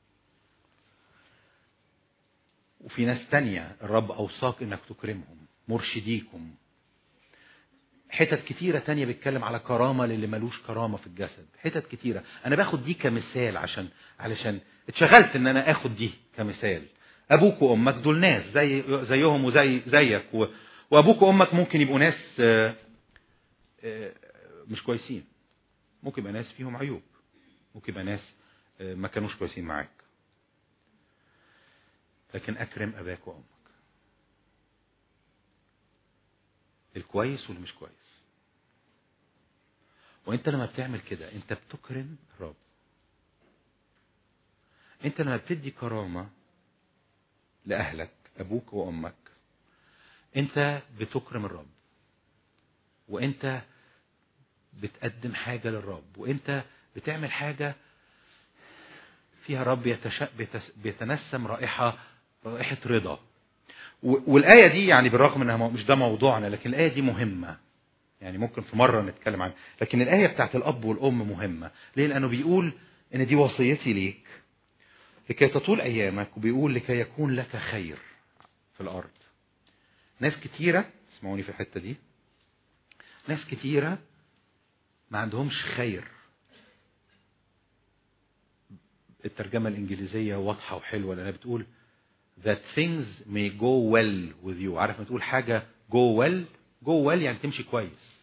وفي ناس تانية الرب أوصاك أنك تكرمهم مرشديكم حتت كتيرة تانية بيتكلم على كرامة للي ملوش كرامة في الجسد حتت كتيرة أنا باخد دي كمثال عشان علشان اتشغلت إن أنا آخد دي كمثال أبوك وأمك دول ناس زي زيهم وزي زيك و... وأبوك وأمك ممكن يبقوا ناس آه، آه، مش كويسين ممكن يبقى ناس فيهم عيوب ممكن يبقى ناس آه، ما كانوش كويسين معاك لكن أكرم أباك وأمك الكويس واللي مش كويس وانت لما بتعمل كده انت بتكرم الرب انت لما بتدي كرامة لأهلك أبوك وأمك انت بتكرم الرب وانت بتقدم حاجة للرب وانت بتعمل حاجة فيها رب يتش... بيتس... بيتنسم رائحة رائحة رضا و- والآية دي يعني بالرغم انها مش ده موضوعنا لكن الآية دي مهمة يعني ممكن في مرة نتكلم عنها لكن الآية بتاعت الأب والأم مهمة ليه لأنه بيقول إن دي وصيتي ليك لكي تطول أيامك وبيقول لكي يكون لك خير في الأرض ناس كتيرة اسمعوني في الحتة دي ناس كتيرة ما عندهمش خير الترجمة الإنجليزية واضحة وحلوة لأنها بتقول that things may go well with you عارف ما تقول حاجة go well go well يعني تمشي كويس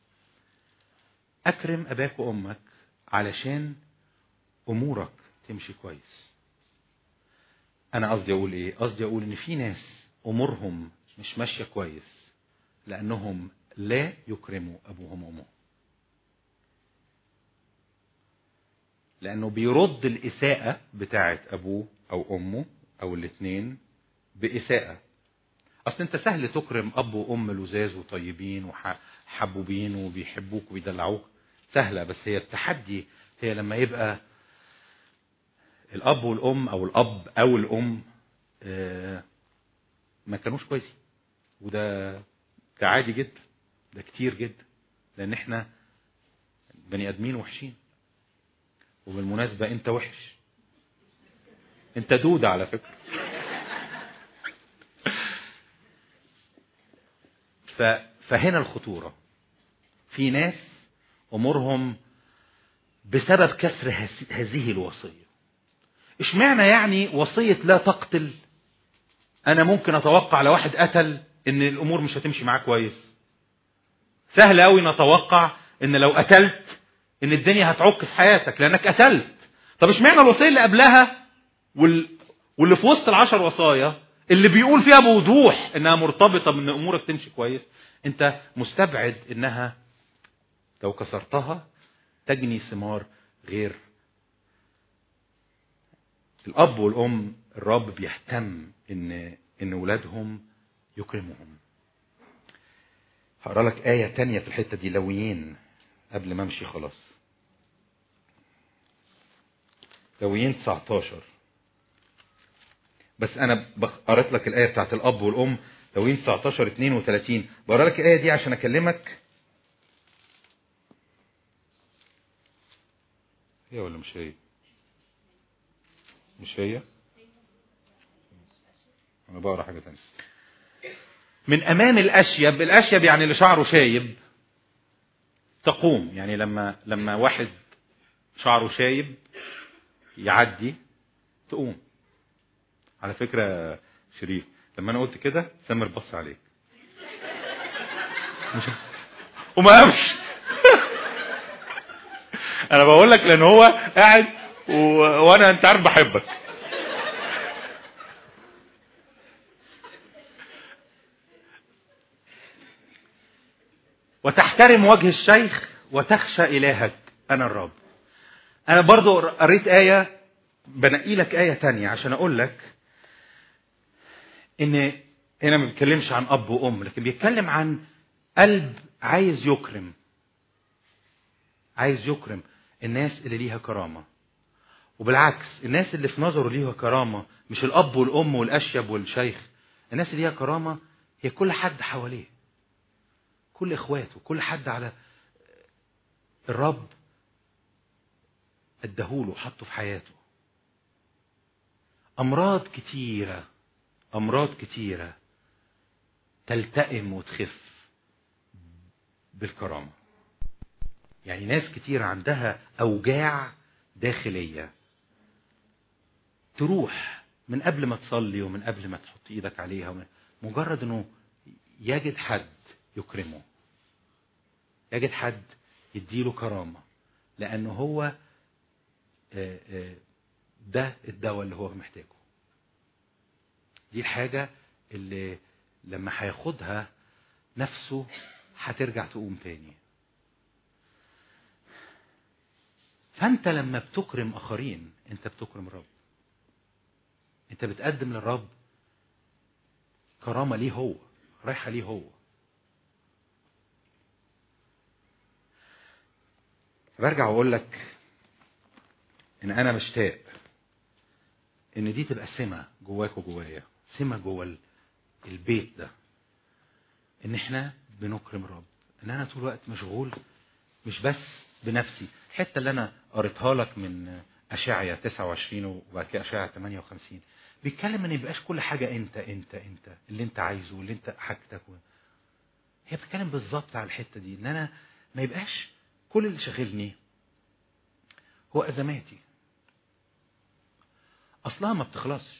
أكرم أباك وأمك علشان أمورك تمشي كويس أنا قصدي أقول إيه قصدي أقول إن في ناس أمورهم مش ماشية كويس لأنهم لا يكرموا أبوهم وأمهم لأنه بيرد الإساءة بتاعت أبوه أو أمه أو الاتنين بإساءة أصل أنت سهل تكرم أب وأم لزاز وطيبين وحبوبين وبيحبوك وبيدلعوك سهلة بس هي التحدي هي لما يبقى الأب والأم أو الأب أو الأم آه، ما كانوش كويسين وده ده عادي جدا ده كتير جدا لأن احنا بني آدمين وحشين وبالمناسبة أنت وحش أنت دودة على فكرة ف... فهنا الخطورة في ناس أمورهم بسبب كسر هس- هذه الوصية اشمعنى يعني وصية لا تقتل أنا ممكن أتوقع لو واحد قتل إن الأمور مش هتمشي معاه كويس سهل قوي نتوقع إن لو قتلت إن الدنيا هتعك في حياتك لأنك قتلت طب اشمعنى الوصية اللي قبلها وال... واللي في وسط العشر وصايا اللي بيقول فيها بوضوح انها مرتبطة بان امورك تمشي كويس انت مستبعد انها لو كسرتها تجني ثمار غير الاب والام الرب بيهتم ان ان ولادهم يكرمهم هقرا لك آية تانية في الحتة دي لويين قبل ما امشي خلاص لويين 19 بس انا بق- قريت لك الايه بتاعت الاب والام لوين 19 32 بقرا لك الايه دي عشان اكلمك هي ولا مش هي مش هي انا بقرا حاجة تانية من امام الاشيب الاشيب يعني اللي شعره شايب تقوم يعني لما لما واحد شعره شايب يعدي تقوم على فكرة شريف لما انا قلت كده سامر بص عليك مش وما قامش انا بقول لك لان هو قاعد و... وانا انت عارف بحبك وتحترم وجه الشيخ وتخشى إلهك أنا الرب أنا برضو قريت آية بنقي لك آية تانية عشان أقول لك إن هنا ما بيتكلمش عن أب وأم لكن بيتكلم عن قلب عايز يكرم عايز يكرم الناس اللي ليها كرامة وبالعكس الناس اللي في نظره ليها كرامة مش الأب والأم والأشيب والشيخ الناس اللي ليها كرامة هي كل حد حواليه كل إخواته كل حد على الرب ادهوله حطه في حياته أمراض كتيرة أمراض كتيرة تلتئم وتخف بالكرامة يعني ناس كتير عندها أوجاع داخلية تروح من قبل ما تصلي ومن قبل ما تحط ايدك عليها ومن مجرد انه يجد حد يكرمه يجد حد يديله كرامة لأنه هو ده الدواء اللي هو محتاجه دي الحاجة اللي لما هياخدها نفسه هترجع تقوم تاني فانت لما بتكرم اخرين انت بتكرم الرب انت بتقدم للرب كرامة ليه هو رايحة ليه هو برجع واقول لك ان انا مشتاق ان دي تبقى سمة جواك وجوايا سمة جوا البيت ده ان احنا بنكرم الرب ان انا طول الوقت مشغول مش بس بنفسي الحته اللي انا قريتها لك من اشعيا 29 وبعد كده اشعيا 58 بيتكلم ان يبقاش كل حاجه انت انت انت اللي انت عايزه واللي انت حاجتك و... هي بتتكلم بالظبط على الحته دي ان انا ما يبقاش كل اللي شاغلني هو ازماتي اصلها ما بتخلصش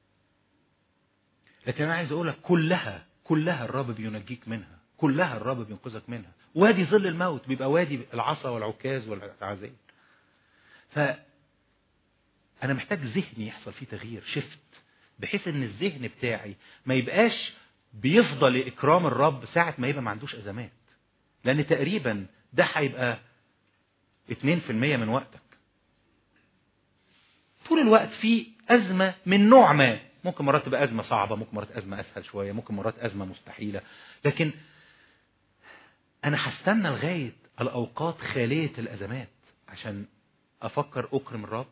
لكن انا عايز اقولك كلها كلها الرب بينجيك منها كلها الرب بينقذك منها وادي ظل الموت بيبقى وادي العصا والعكاز والعزين ف انا محتاج ذهني يحصل فيه تغيير شفت بحيث ان الذهن بتاعي ما يبقاش بيفضل اكرام الرب ساعه ما يبقى ما عندوش ازمات لان تقريبا ده هيبقى 2% من وقتك طول الوقت في ازمه من نوع ما ممكن مرات تبقى ازمه صعبه ممكن مرات ازمه اسهل شويه ممكن مرات ازمه مستحيله لكن انا هستنى لغايه الاوقات خاليه الازمات عشان افكر اكرم الرب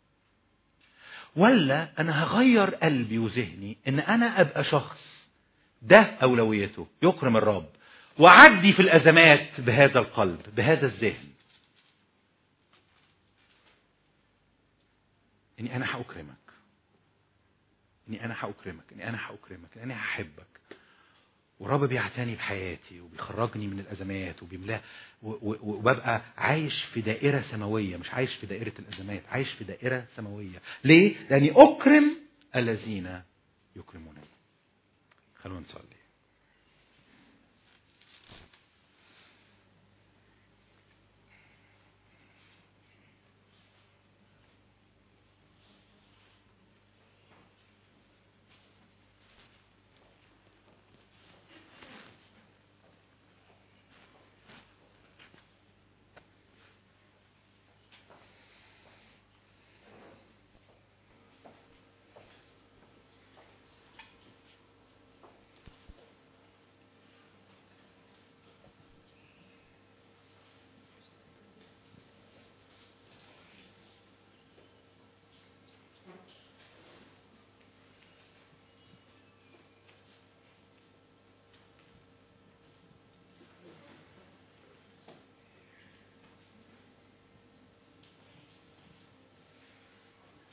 ولا انا هغير قلبي وذهني ان انا ابقى شخص ده اولويته يكرم الرب وعدي في الازمات بهذا القلب بهذا الذهن اني انا هاكرمك اني انا هاكرمك اني انا هاكرمك اني انا هحبك والرب بيعتني بحياتي وبيخرجني من الازمات وبيملاها وببقى عايش في دائره سماويه مش عايش في دائره الازمات عايش في دائره سماويه ليه لاني اكرم الذين يكرمونني خلونا نصلي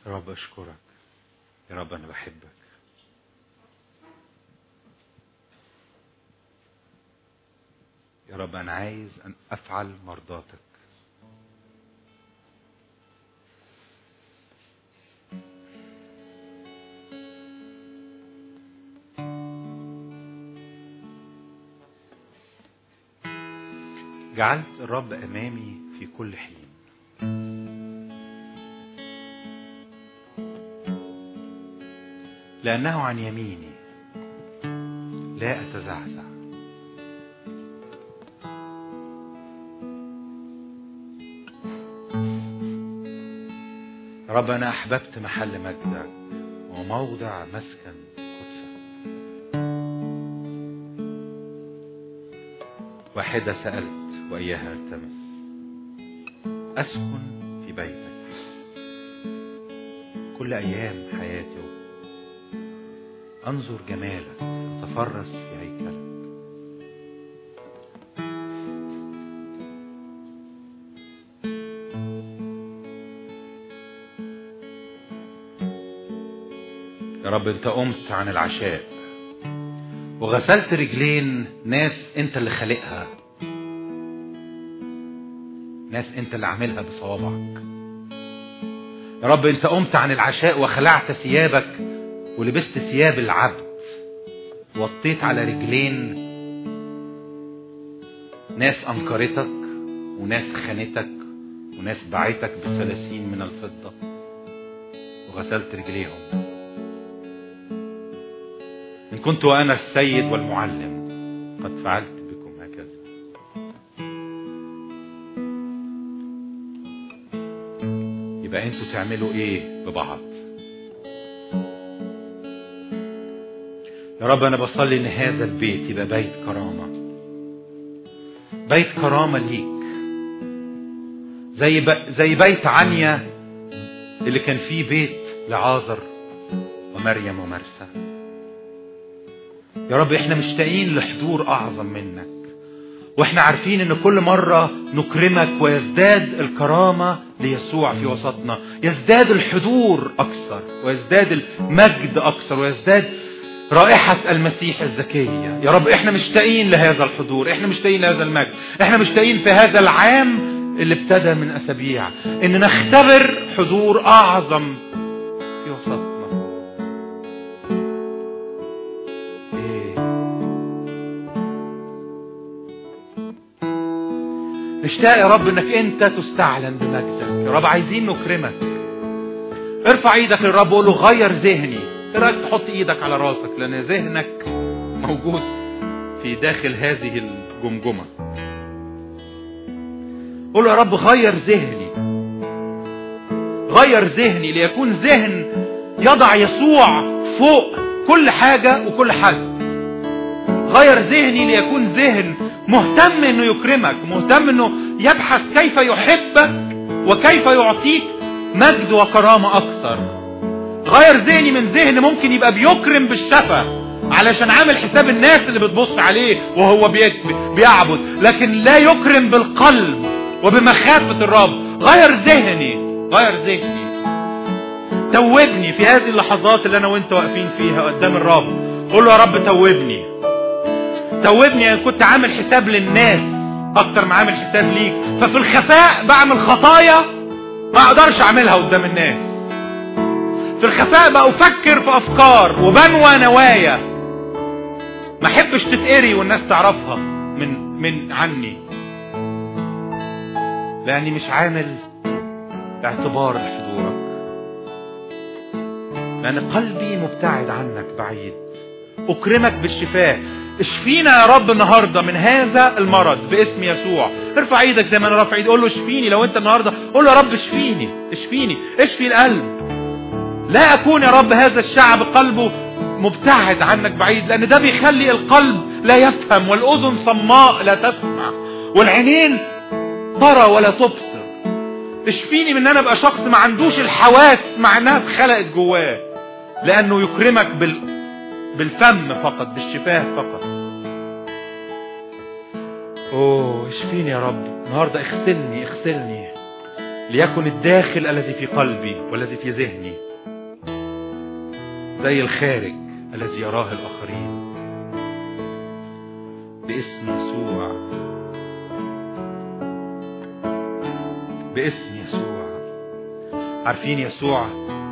يا رب اشكرك يا رب انا بحبك يا رب انا عايز ان افعل مرضاتك جعلت الرب امامي في كل حين لانه عن يميني لا اتزعزع رب انا احببت محل مجدك وموضع مسكن قدسك واحدة سألت وإياها التمس أسكن في بيتك كل أيام حياتي أنظر جمالك أتفرس في هيكلك يا رب انت قمت عن العشاء وغسلت رجلين ناس انت اللي خالقها ناس انت اللي عاملها بصوابعك يا رب انت قمت عن العشاء وخلعت ثيابك ولبست ثياب العبد وطيت على رجلين ناس انكرتك وناس خانتك وناس باعتك بثلاثين من الفضة وغسلت رجليهم إن كنت وأنا السيد والمعلم قد فعلت بكم هكذا يبقى انتوا تعملوا ايه ببعض يا رب انا بصلي ان هذا البيت يبقى بيت كرامة بيت كرامة ليك زي ب... زي بيت عنيا اللي كان فيه بيت لعازر ومريم ومرسى يا رب احنا مشتاقين لحضور اعظم منك واحنا عارفين ان كل مرة نكرمك ويزداد الكرامة ليسوع في وسطنا يزداد الحضور اكثر ويزداد المجد اكثر ويزداد رائحة المسيح الزكية يا رب احنا مشتاقين لهذا الحضور احنا مشتاقين لهذا المجد احنا مشتاقين في هذا العام اللي ابتدى من اسابيع ان نختبر حضور اعظم في وسطنا إيه. نشتاق يا رب انك انت تستعلن بمجدك يا رب عايزين نكرمك ارفع ايدك للرب وقول له غير ذهني ايه رايك تحط ايدك على راسك لان ذهنك موجود في داخل هذه الجمجمه قول له يا رب غير ذهني غير ذهني ليكون ذهن يضع يسوع فوق كل حاجة وكل حد غير ذهني ليكون ذهن مهتم انه يكرمك مهتم انه يبحث كيف يحبك وكيف يعطيك مجد وكرامة اكثر غير ذهني من ذهن ممكن يبقى بيكرم بالشفا علشان عامل حساب الناس اللي بتبص عليه وهو بيعبد لكن لا يكرم بالقلب وبمخافة الرب غير ذهني غير ذهني توبني في هذه اللحظات اللي انا وانت واقفين فيها قدام الرب قول له يا رب توبني توبني انا كنت عامل حساب للناس اكتر ما عامل حساب ليك ففي الخفاء بعمل خطايا ما اقدرش اعملها قدام الناس في الخفاء بقى افكر في افكار وبنوى نوايا ما احبش تتقري والناس تعرفها من من عني لاني مش عامل اعتبار لحضورك لان قلبي مبتعد عنك بعيد اكرمك بالشفاء اشفينا يا رب النهارده من هذا المرض باسم يسوع ارفع ايدك زي ما انا رافع ايدي قول له اشفيني لو انت النهارده قول له يا رب اشفيني اشفيني اشفي القلب لا اكون يا رب هذا الشعب قلبه مبتعد عنك بعيد لان ده بيخلي القلب لا يفهم والاذن صماء لا تسمع والعينين ترى ولا تبصر اشفيني من ان انا ابقى شخص ما عندوش الحواس مع انها اتخلقت جواه لانه يكرمك بال... بالفم فقط بالشفاه فقط اوه اشفيني يا رب النهارده اغسلني اغسلني ليكن الداخل الذي في قلبي والذي في ذهني زي الخارج الذي يراه الآخرين باسم يسوع باسم يسوع عارفين يسوع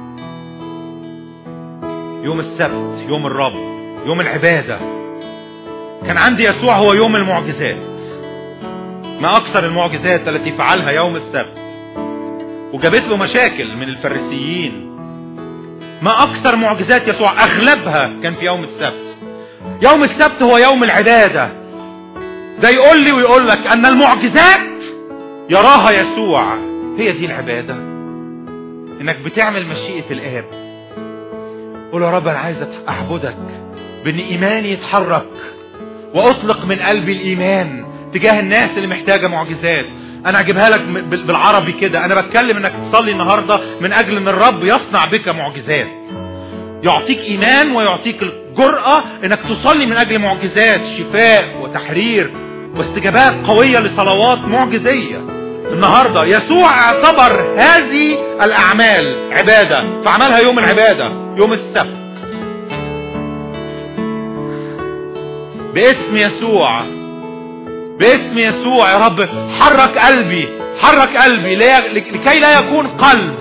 يوم السبت يوم الرب يوم العبادة كان عندي يسوع هو يوم المعجزات ما أكثر المعجزات التي فعلها يوم السبت وجابت له مشاكل من الفريسيين ما أكثر معجزات يسوع أغلبها كان في يوم السبت يوم السبت هو يوم العبادة ده يقول لي ويقول لك أن المعجزات يراها يسوع هي دي العبادة إنك بتعمل مشيئة الآب قول يا رب أنا عايز أعبدك بإن إيماني يتحرك وأطلق من قلبي الإيمان تجاه الناس اللي محتاجة معجزات انا اجيبها لك بالعربي كده انا بتكلم انك تصلي النهاردة من اجل ان الرب يصنع بك معجزات يعطيك ايمان ويعطيك الجرأة انك تصلي من اجل معجزات شفاء وتحرير واستجابات قوية لصلوات معجزية النهاردة يسوع اعتبر هذه الاعمال عبادة فعملها يوم العبادة يوم السبت باسم يسوع باسم يسوع يا رب حرك قلبي حرك قلبي لكي لا يكون قلب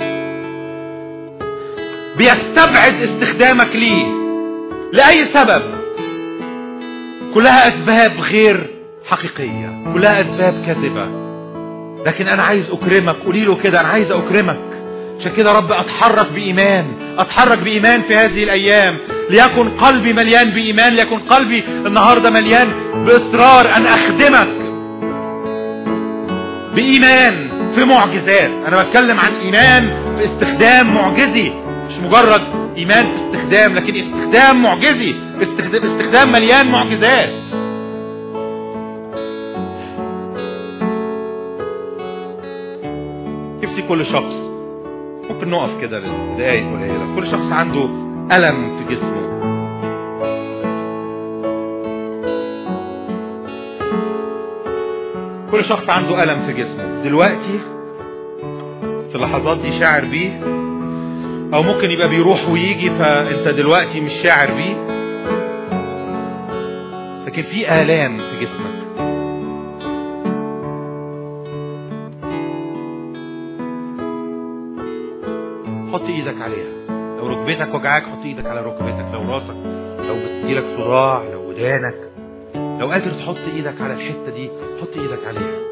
بيستبعد استخدامك ليه لأي سبب كلها أسباب غير حقيقية كلها أسباب كاذبة لكن أنا عايز أكرمك قولي له كده أنا عايز أكرمك عشان كده رب أتحرك بإيمان أتحرك بإيمان في هذه الأيام ليكن قلبي مليان بإيمان ليكن قلبي النهاردة مليان بإصرار أن أخدمك بإيمان في معجزات أنا بتكلم عن إيمان في استخدام معجزي مش مجرد إيمان في استخدام لكن استخدام معجزي استخدام, استخدام مليان معجزات نفسي كل شخص ممكن نقف كده دقايق قليلة كل شخص عنده ألم في جسمه كل شخص عنده ألم في جسمه دلوقتي في اللحظات دي شاعر بيه أو ممكن يبقى بيروح ويجي فأنت دلوقتي مش شاعر بيه لكن في آلام في جسمك حط ايدك عليها لو ركبتك وجعاك حط ايدك على ركبتك لو راسك لو بتجيلك صداع لو ودانك لو قادر تحط ايدك على الحتة دي حط ايدك عليها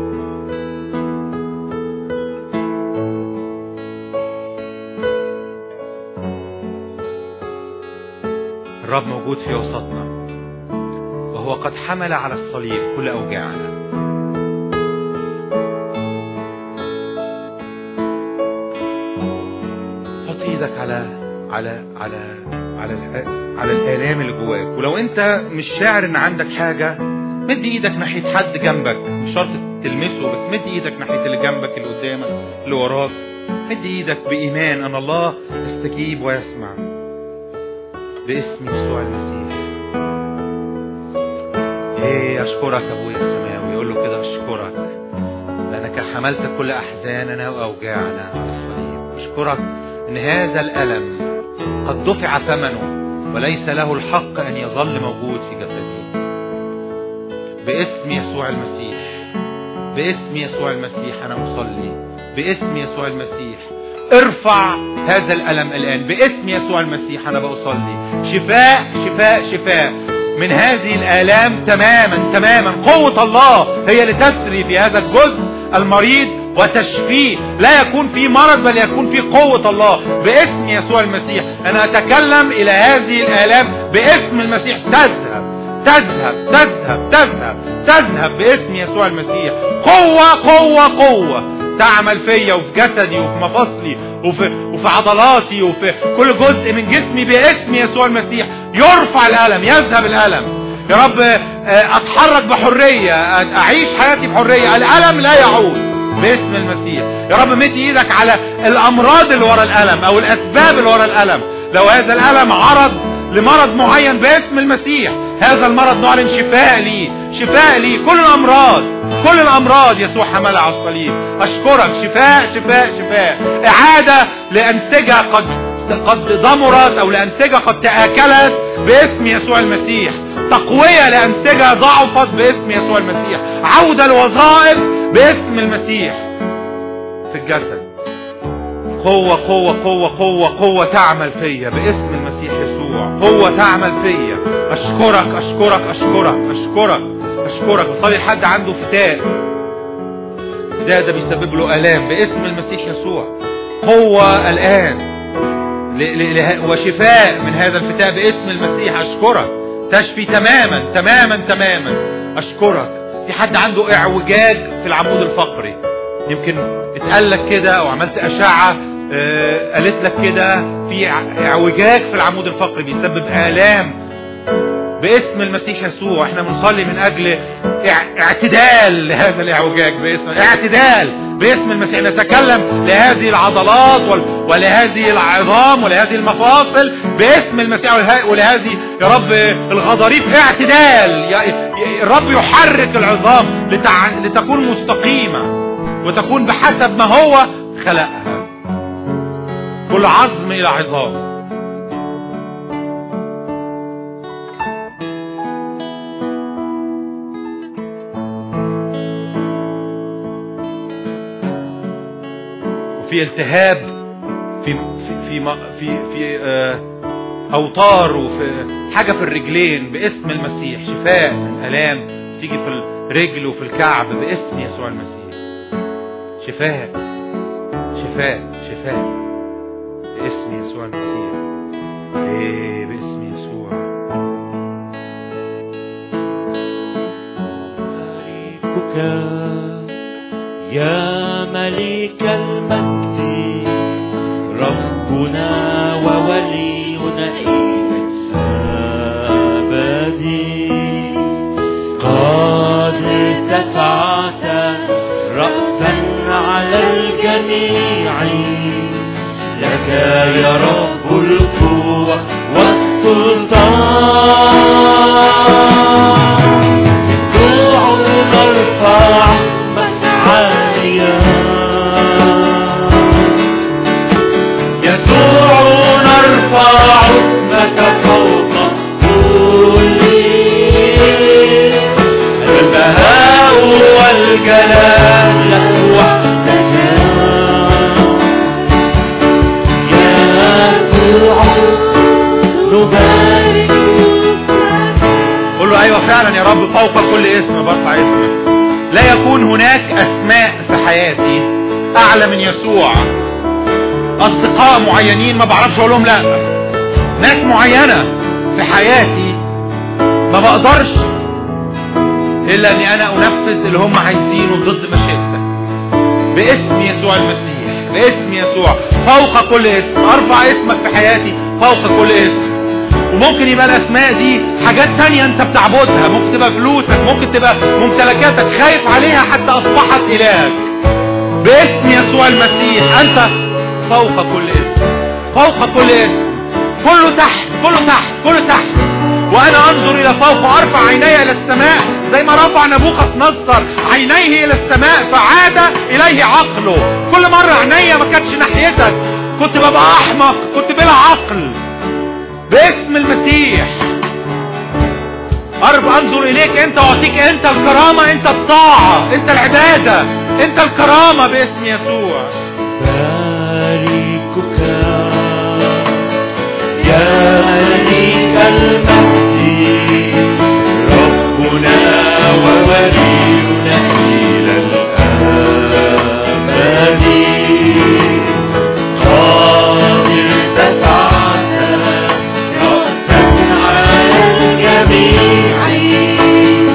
الرب موجود في وسطنا وهو قد حمل على الصليب كل أوجاعنا حط ايدك على على على على على الآلام اللي جواك ولو انت مش شاعر ان عندك حاجة مد ايدك ناحية حد جنبك مش شرط تلمسه بس مد ايدك ناحية اللي جنبك اللي قدامك اللي وراك مد ايدك بإيمان ان الله يستجيب ويسمع باسم يسوع المسيح ايه اشكرك ابويا السماوي يقول له كده اشكرك لانك حملت كل احزاننا واوجاعنا على الصليب اشكرك ان هذا الالم قد دفع ثمنه وليس له الحق ان يظل موجود في جسدي باسم يسوع المسيح باسم يسوع المسيح انا اصلي باسم يسوع المسيح ارفع هذا الألم الآن باسم يسوع المسيح أنا بأصلي شفاء شفاء شفاء من هذه الآلام تماما تماما قوة الله هي اللي تسري في هذا الجزء المريض وتشفيه لا يكون في مرض بل يكون في قوة الله باسم يسوع المسيح أنا أتكلم إلى هذه الآلام باسم المسيح تذهب تذهب تذهب تذهب تذهب باسم يسوع المسيح قوة قوة قوة تعمل فيا وفي جسدي وفي مفاصلي وفي, وفي عضلاتي وفي كل جزء من جسمي باسم يسوع المسيح يرفع الألم يذهب الألم يا رب اتحرك بحرية اعيش حياتي بحرية الألم لا يعود باسم المسيح يا رب مد ايدك على الامراض اللي ورا الألم او الاسباب اللي ورا الألم لو هذا الألم عرض لمرض معين باسم المسيح هذا المرض نعلن شفاء لي شفاء لي كل الامراض كل الامراض يسوع حملها على الصليب اشكرك شفاء شفاء شفاء اعادة لانسجة قد قد ضمرت او لانسجة قد تآكلت باسم يسوع المسيح تقوية لانسجة ضعفت باسم يسوع المسيح عودة لوظائف باسم المسيح في الجسد قوة قوة قوة قوة قوة تعمل فيا باسم المسيح يسوع قوة تعمل فيا اشكرك اشكرك اشكرك اشكرك اشكرك بصلي لحد عنده فتاء فتاء ده بيسبب له الام باسم المسيح يسوع قوة الان ل- ل- له- وشفاء من هذا الفتاء باسم المسيح اشكرك تشفي تماما تماما تماما اشكرك في حد عنده اعوجاج في العمود الفقري يمكن اتقال لك كده او عملت اشعة آه، قالت لك كده في ع- اعوجاج في العمود الفقري بيسبب الام باسم المسيح يسوع احنا بنصلي من اجل اع- اعتدال لهذا الاعوجاج باسم اعتدال باسم المسيح نتكلم لهذه العضلات وال- ولهذه العظام ولهذه المفاصل باسم المسيح وله- ولهذه يا رب الغضاريف اعتدال يا- يا- الرب يحرك العظام لتع... لتكون مستقيمة وتكون بحسب ما هو خلقها كل عظم الى عظام وفي التهاب في في في م- في, في آه، اوتار وفي حاجه في الرجلين باسم المسيح شفاء من الام تيجي في الرجل وفي الكعب باسم يسوع المسيح شفاء شفاء شفاء باسم يسوع المسيح ايه باسم يسوع ملكك يا ملك المجد ربنا وولينا إلى الأبد قد ارتفعت رأسا على الجميع لك يا رب القوة والسلطان يسوع نرفع عاليا يسوع نرفع اسمك فوق كل البهاء والجلال لك وحدك يسوع نبارك قول له ايوه فعلا يا رب فوق كل اسم برفع اسمك لا يكون هناك اسماء في حياتي اعلى من يسوع اصدقاء معينين ما بعرفش اقول لهم لا ناس معينة في حياتي ما بقدرش الا اني انا انفذ اللي هم عايزينه ضد مشيئتك باسم يسوع المسيح باسم يسوع فوق كل اسم ارفع اسمك في حياتي فوق كل اسم وممكن يبقى الاسماء دي حاجات تانية انت بتعبدها ممكن تبقى فلوسك ممكن تبقى ممتلكاتك خايف عليها حتى اصبحت الهك باسم يسوع المسيح انت فوق كل اسم فوق كل اسم كله تحت كله تحت كله تحت وانا انظر الى فوق وارفع عيني الى السماء زي ما رفع نبوخذ نصر عينيه الى السماء فعاد اليه عقله كل مرة عيني ما كانتش ناحيتك كنت ببقى احمق كنت بلا عقل باسم المسيح أرب أنظر إليك أنت وأعطيك أنت الكرامة أنت الطاعة أنت العبادة أنت الكرامة باسم يسوع باركك يا ملك المجد ربنا وولينا إلى الأبد قد ارتفعت رأسا على الجميع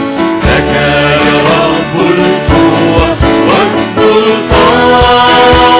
لك يا رب القوة والسلطان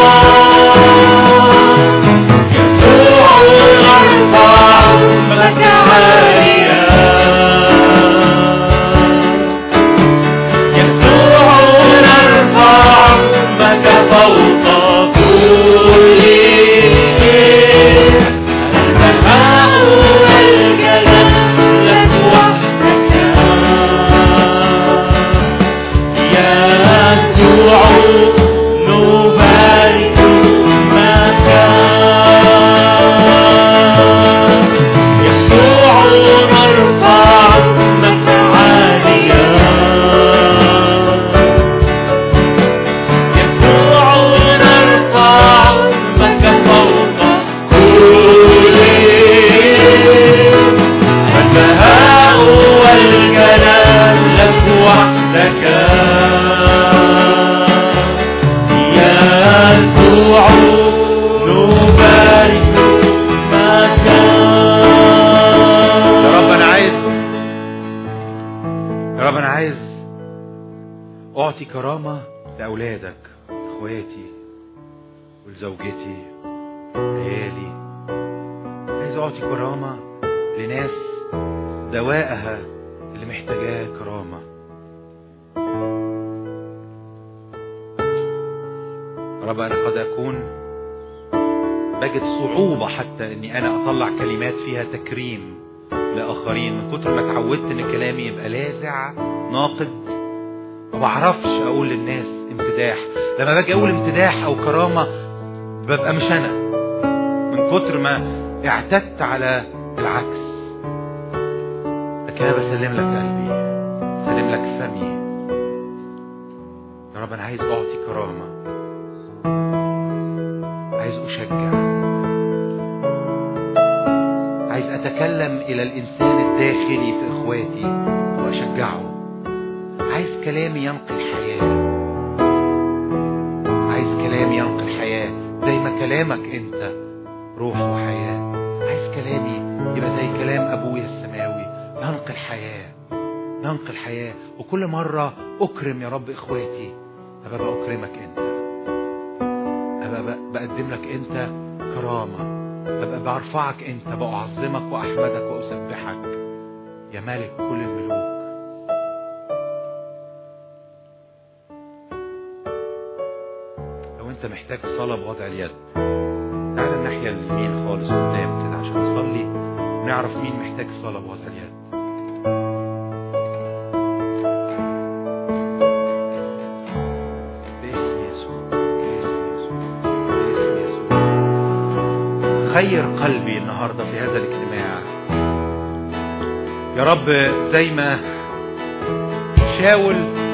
اعطي كرامة لاولادك اخواتي ولزوجتي عيالي عايز اعطي كرامة لناس دوائها اللي محتاجاه كرامة رب انا قد اكون بجد صعوبة حتى اني انا اطلع كلمات فيها تكريم لاخرين من كتر ما اتعودت ان كلامي يبقى لاذع ناقد ما بعرفش اقول للناس امتداح لما باجي اقول امتداح او كرامة ببقى مش انا من كتر ما اعتدت على العكس لكن انا بسلم لك قلبي سلم لك فمي يا رب انا عايز اعطي كرامة عايز اشجع عايز اتكلم الى الانسان الداخلي في اخواتي واشجعه عايز كلامي ينقل حياة عايز كلامي ينقل حياة زي ما كلامك انت روح وحياة عايز كلامي يبقى زي كلام ابويا السماوي ينقل حياة ينقل حياة وكل مرة اكرم يا رب اخواتي ابقى بأكرمك انت ابقى بقدم لك انت كرامة ابقى برفعك انت باعظمك واحمدك واسبحك يا ملك كل الملوك لو انت محتاج صلاة بوضع اليد تعال الناحية اليمين خالص قدام كده عشان نصلي ونعرف مين محتاج صلاة بوضع اليد باسم يسوع باسم يسوع باسم يسوع خير قلبي النهاردة في هذا الاجتماع يا رب زي ما شاول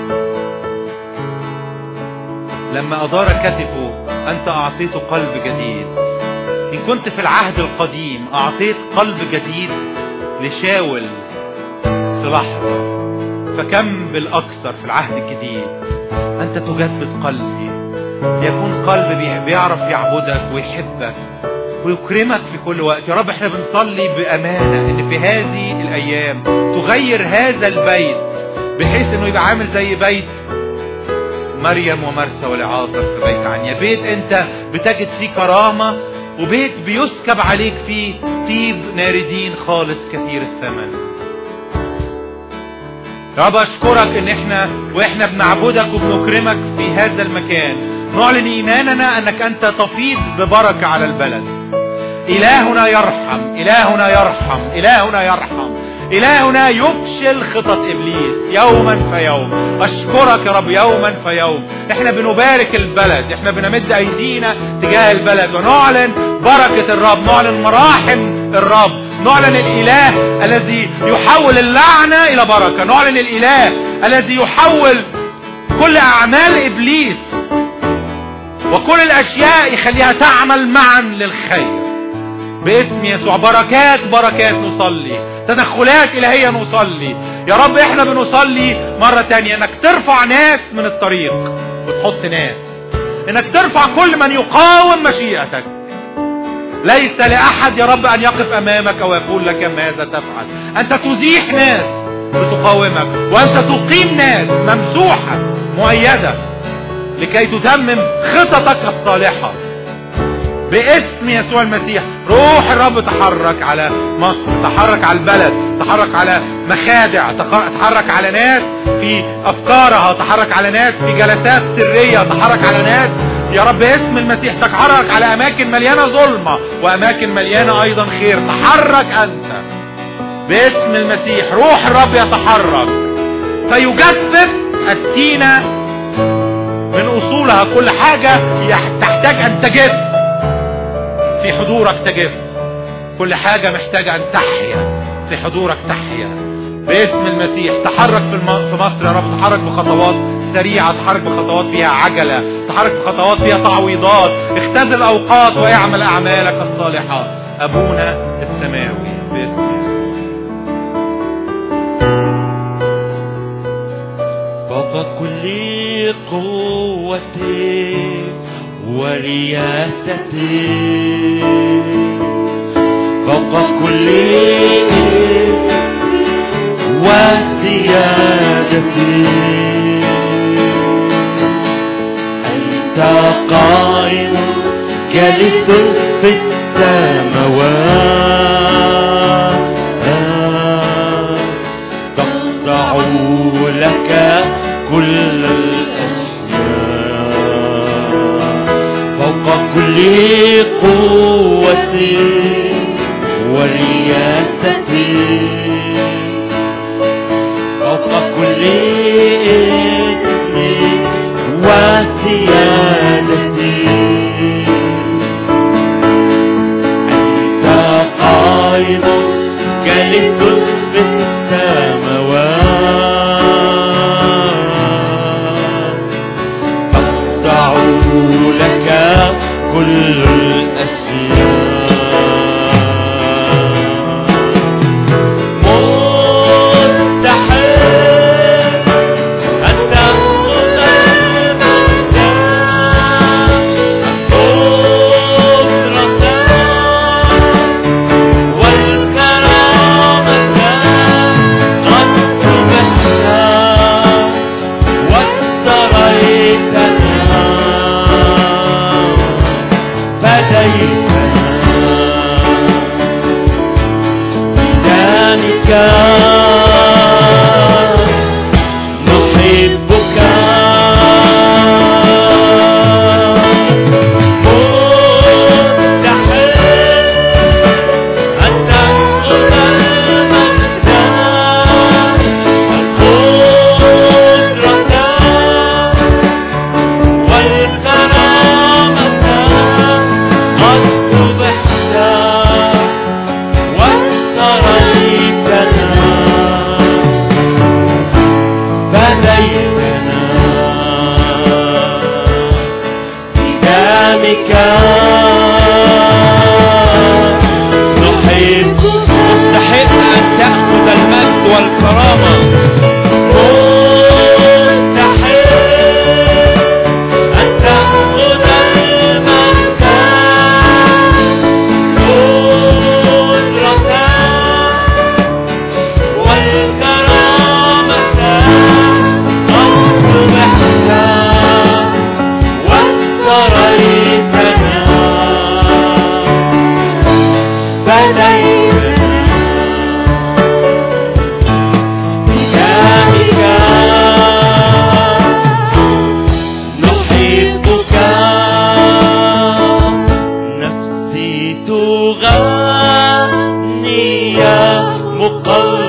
لما أدار كتفه أنت أعطيته قلب جديد إن كنت في العهد القديم أعطيت قلب جديد لشاول في لحظة فكم بالأكثر في العهد الجديد أنت تجدد قلبي يكون قلب بي- بيعرف يعبدك ويحبك ويكرمك في كل وقت يا رب احنا بنصلي بأمانة ان في هذه الأيام تغير هذا البيت بحيث انه يبقى عامل زي بيت مريم ومرسى والعاصر في بيت عنيا بيت انت بتجد فيه كرامة وبيت بيسكب عليك فيه طيب ناردين خالص كثير الثمن يا رب اشكرك ان احنا واحنا بنعبدك وبنكرمك في هذا المكان نعلن ايماننا انك انت تفيض ببركة على البلد الهنا يرحم الهنا يرحم الهنا يرحم إلهنا يفشل خطط إبليس يوما فيوم أشكرك يا رب يوما فيوم إحنا بنبارك البلد إحنا بنمد أيدينا تجاه البلد ونعلن بركة الرب نعلن مراحم الرب نعلن الإله الذي يحول اللعنة إلى بركة نعلن الإله الذي يحول كل أعمال إبليس وكل الأشياء يخليها تعمل معا للخير باسم يسوع بركات بركات نصلي تدخلات إلهية نصلي يا رب احنا بنصلي مرة تانية انك ترفع ناس من الطريق وتحط ناس انك ترفع كل من يقاوم مشيئتك ليس لأحد يا رب أن يقف أمامك ويقول لك ماذا تفعل أنت تزيح ناس بتقاومك وأنت تقيم ناس ممسوحة مؤيدة لكي تتمم خططك الصالحة باسم يسوع المسيح روح الرب تحرك على مصر تحرك على البلد تحرك على مخادع تحرك على ناس في افكارها تحرك على ناس في جلسات سرية تحرك على ناس يا رب اسم المسيح تحرك على اماكن مليانة ظلمة واماكن مليانة ايضا خير تحرك انت باسم المسيح روح الرب يتحرك فيجفف التينة من اصولها كل حاجة تحتاج ان تجف في حضورك تجف كل حاجة محتاجة ان تحيا في حضورك تحيا باسم المسيح تحرك في, الم... في مصر يا رب تحرك بخطوات سريعة تحرك بخطوات فيها عجلة تحرك بخطوات فيها تعويضات اختزل اوقات واعمل اعمالك الصالحة ابونا السماوي باسم يسوع فوق كل قوتي ورياستي فوق كل وسيادتي جالس في السماوات تخضع لك كل الأشياء فوق كل قوة ورياسة فوق كل اسم وسيادة أنت قائم جالس في السماوات تخضع لك كل الأشياء مستحيل أن تأخذ المجد القدرة والكرامة قد سبحت واشتريتنا فديتنا بدمك نحبك مستحيل أن تأخذ المجد القدرة والكرامة قد سبحت واشتريتنا فديتنا بدمك نحب مستحق أن تأخذ المجد والكرامة مستحيل أن تأخذ المجد قدرة والكرامة قد سبحت واشتريتنا فديتنا بدمك نحبك نفسي تغني يا مقوم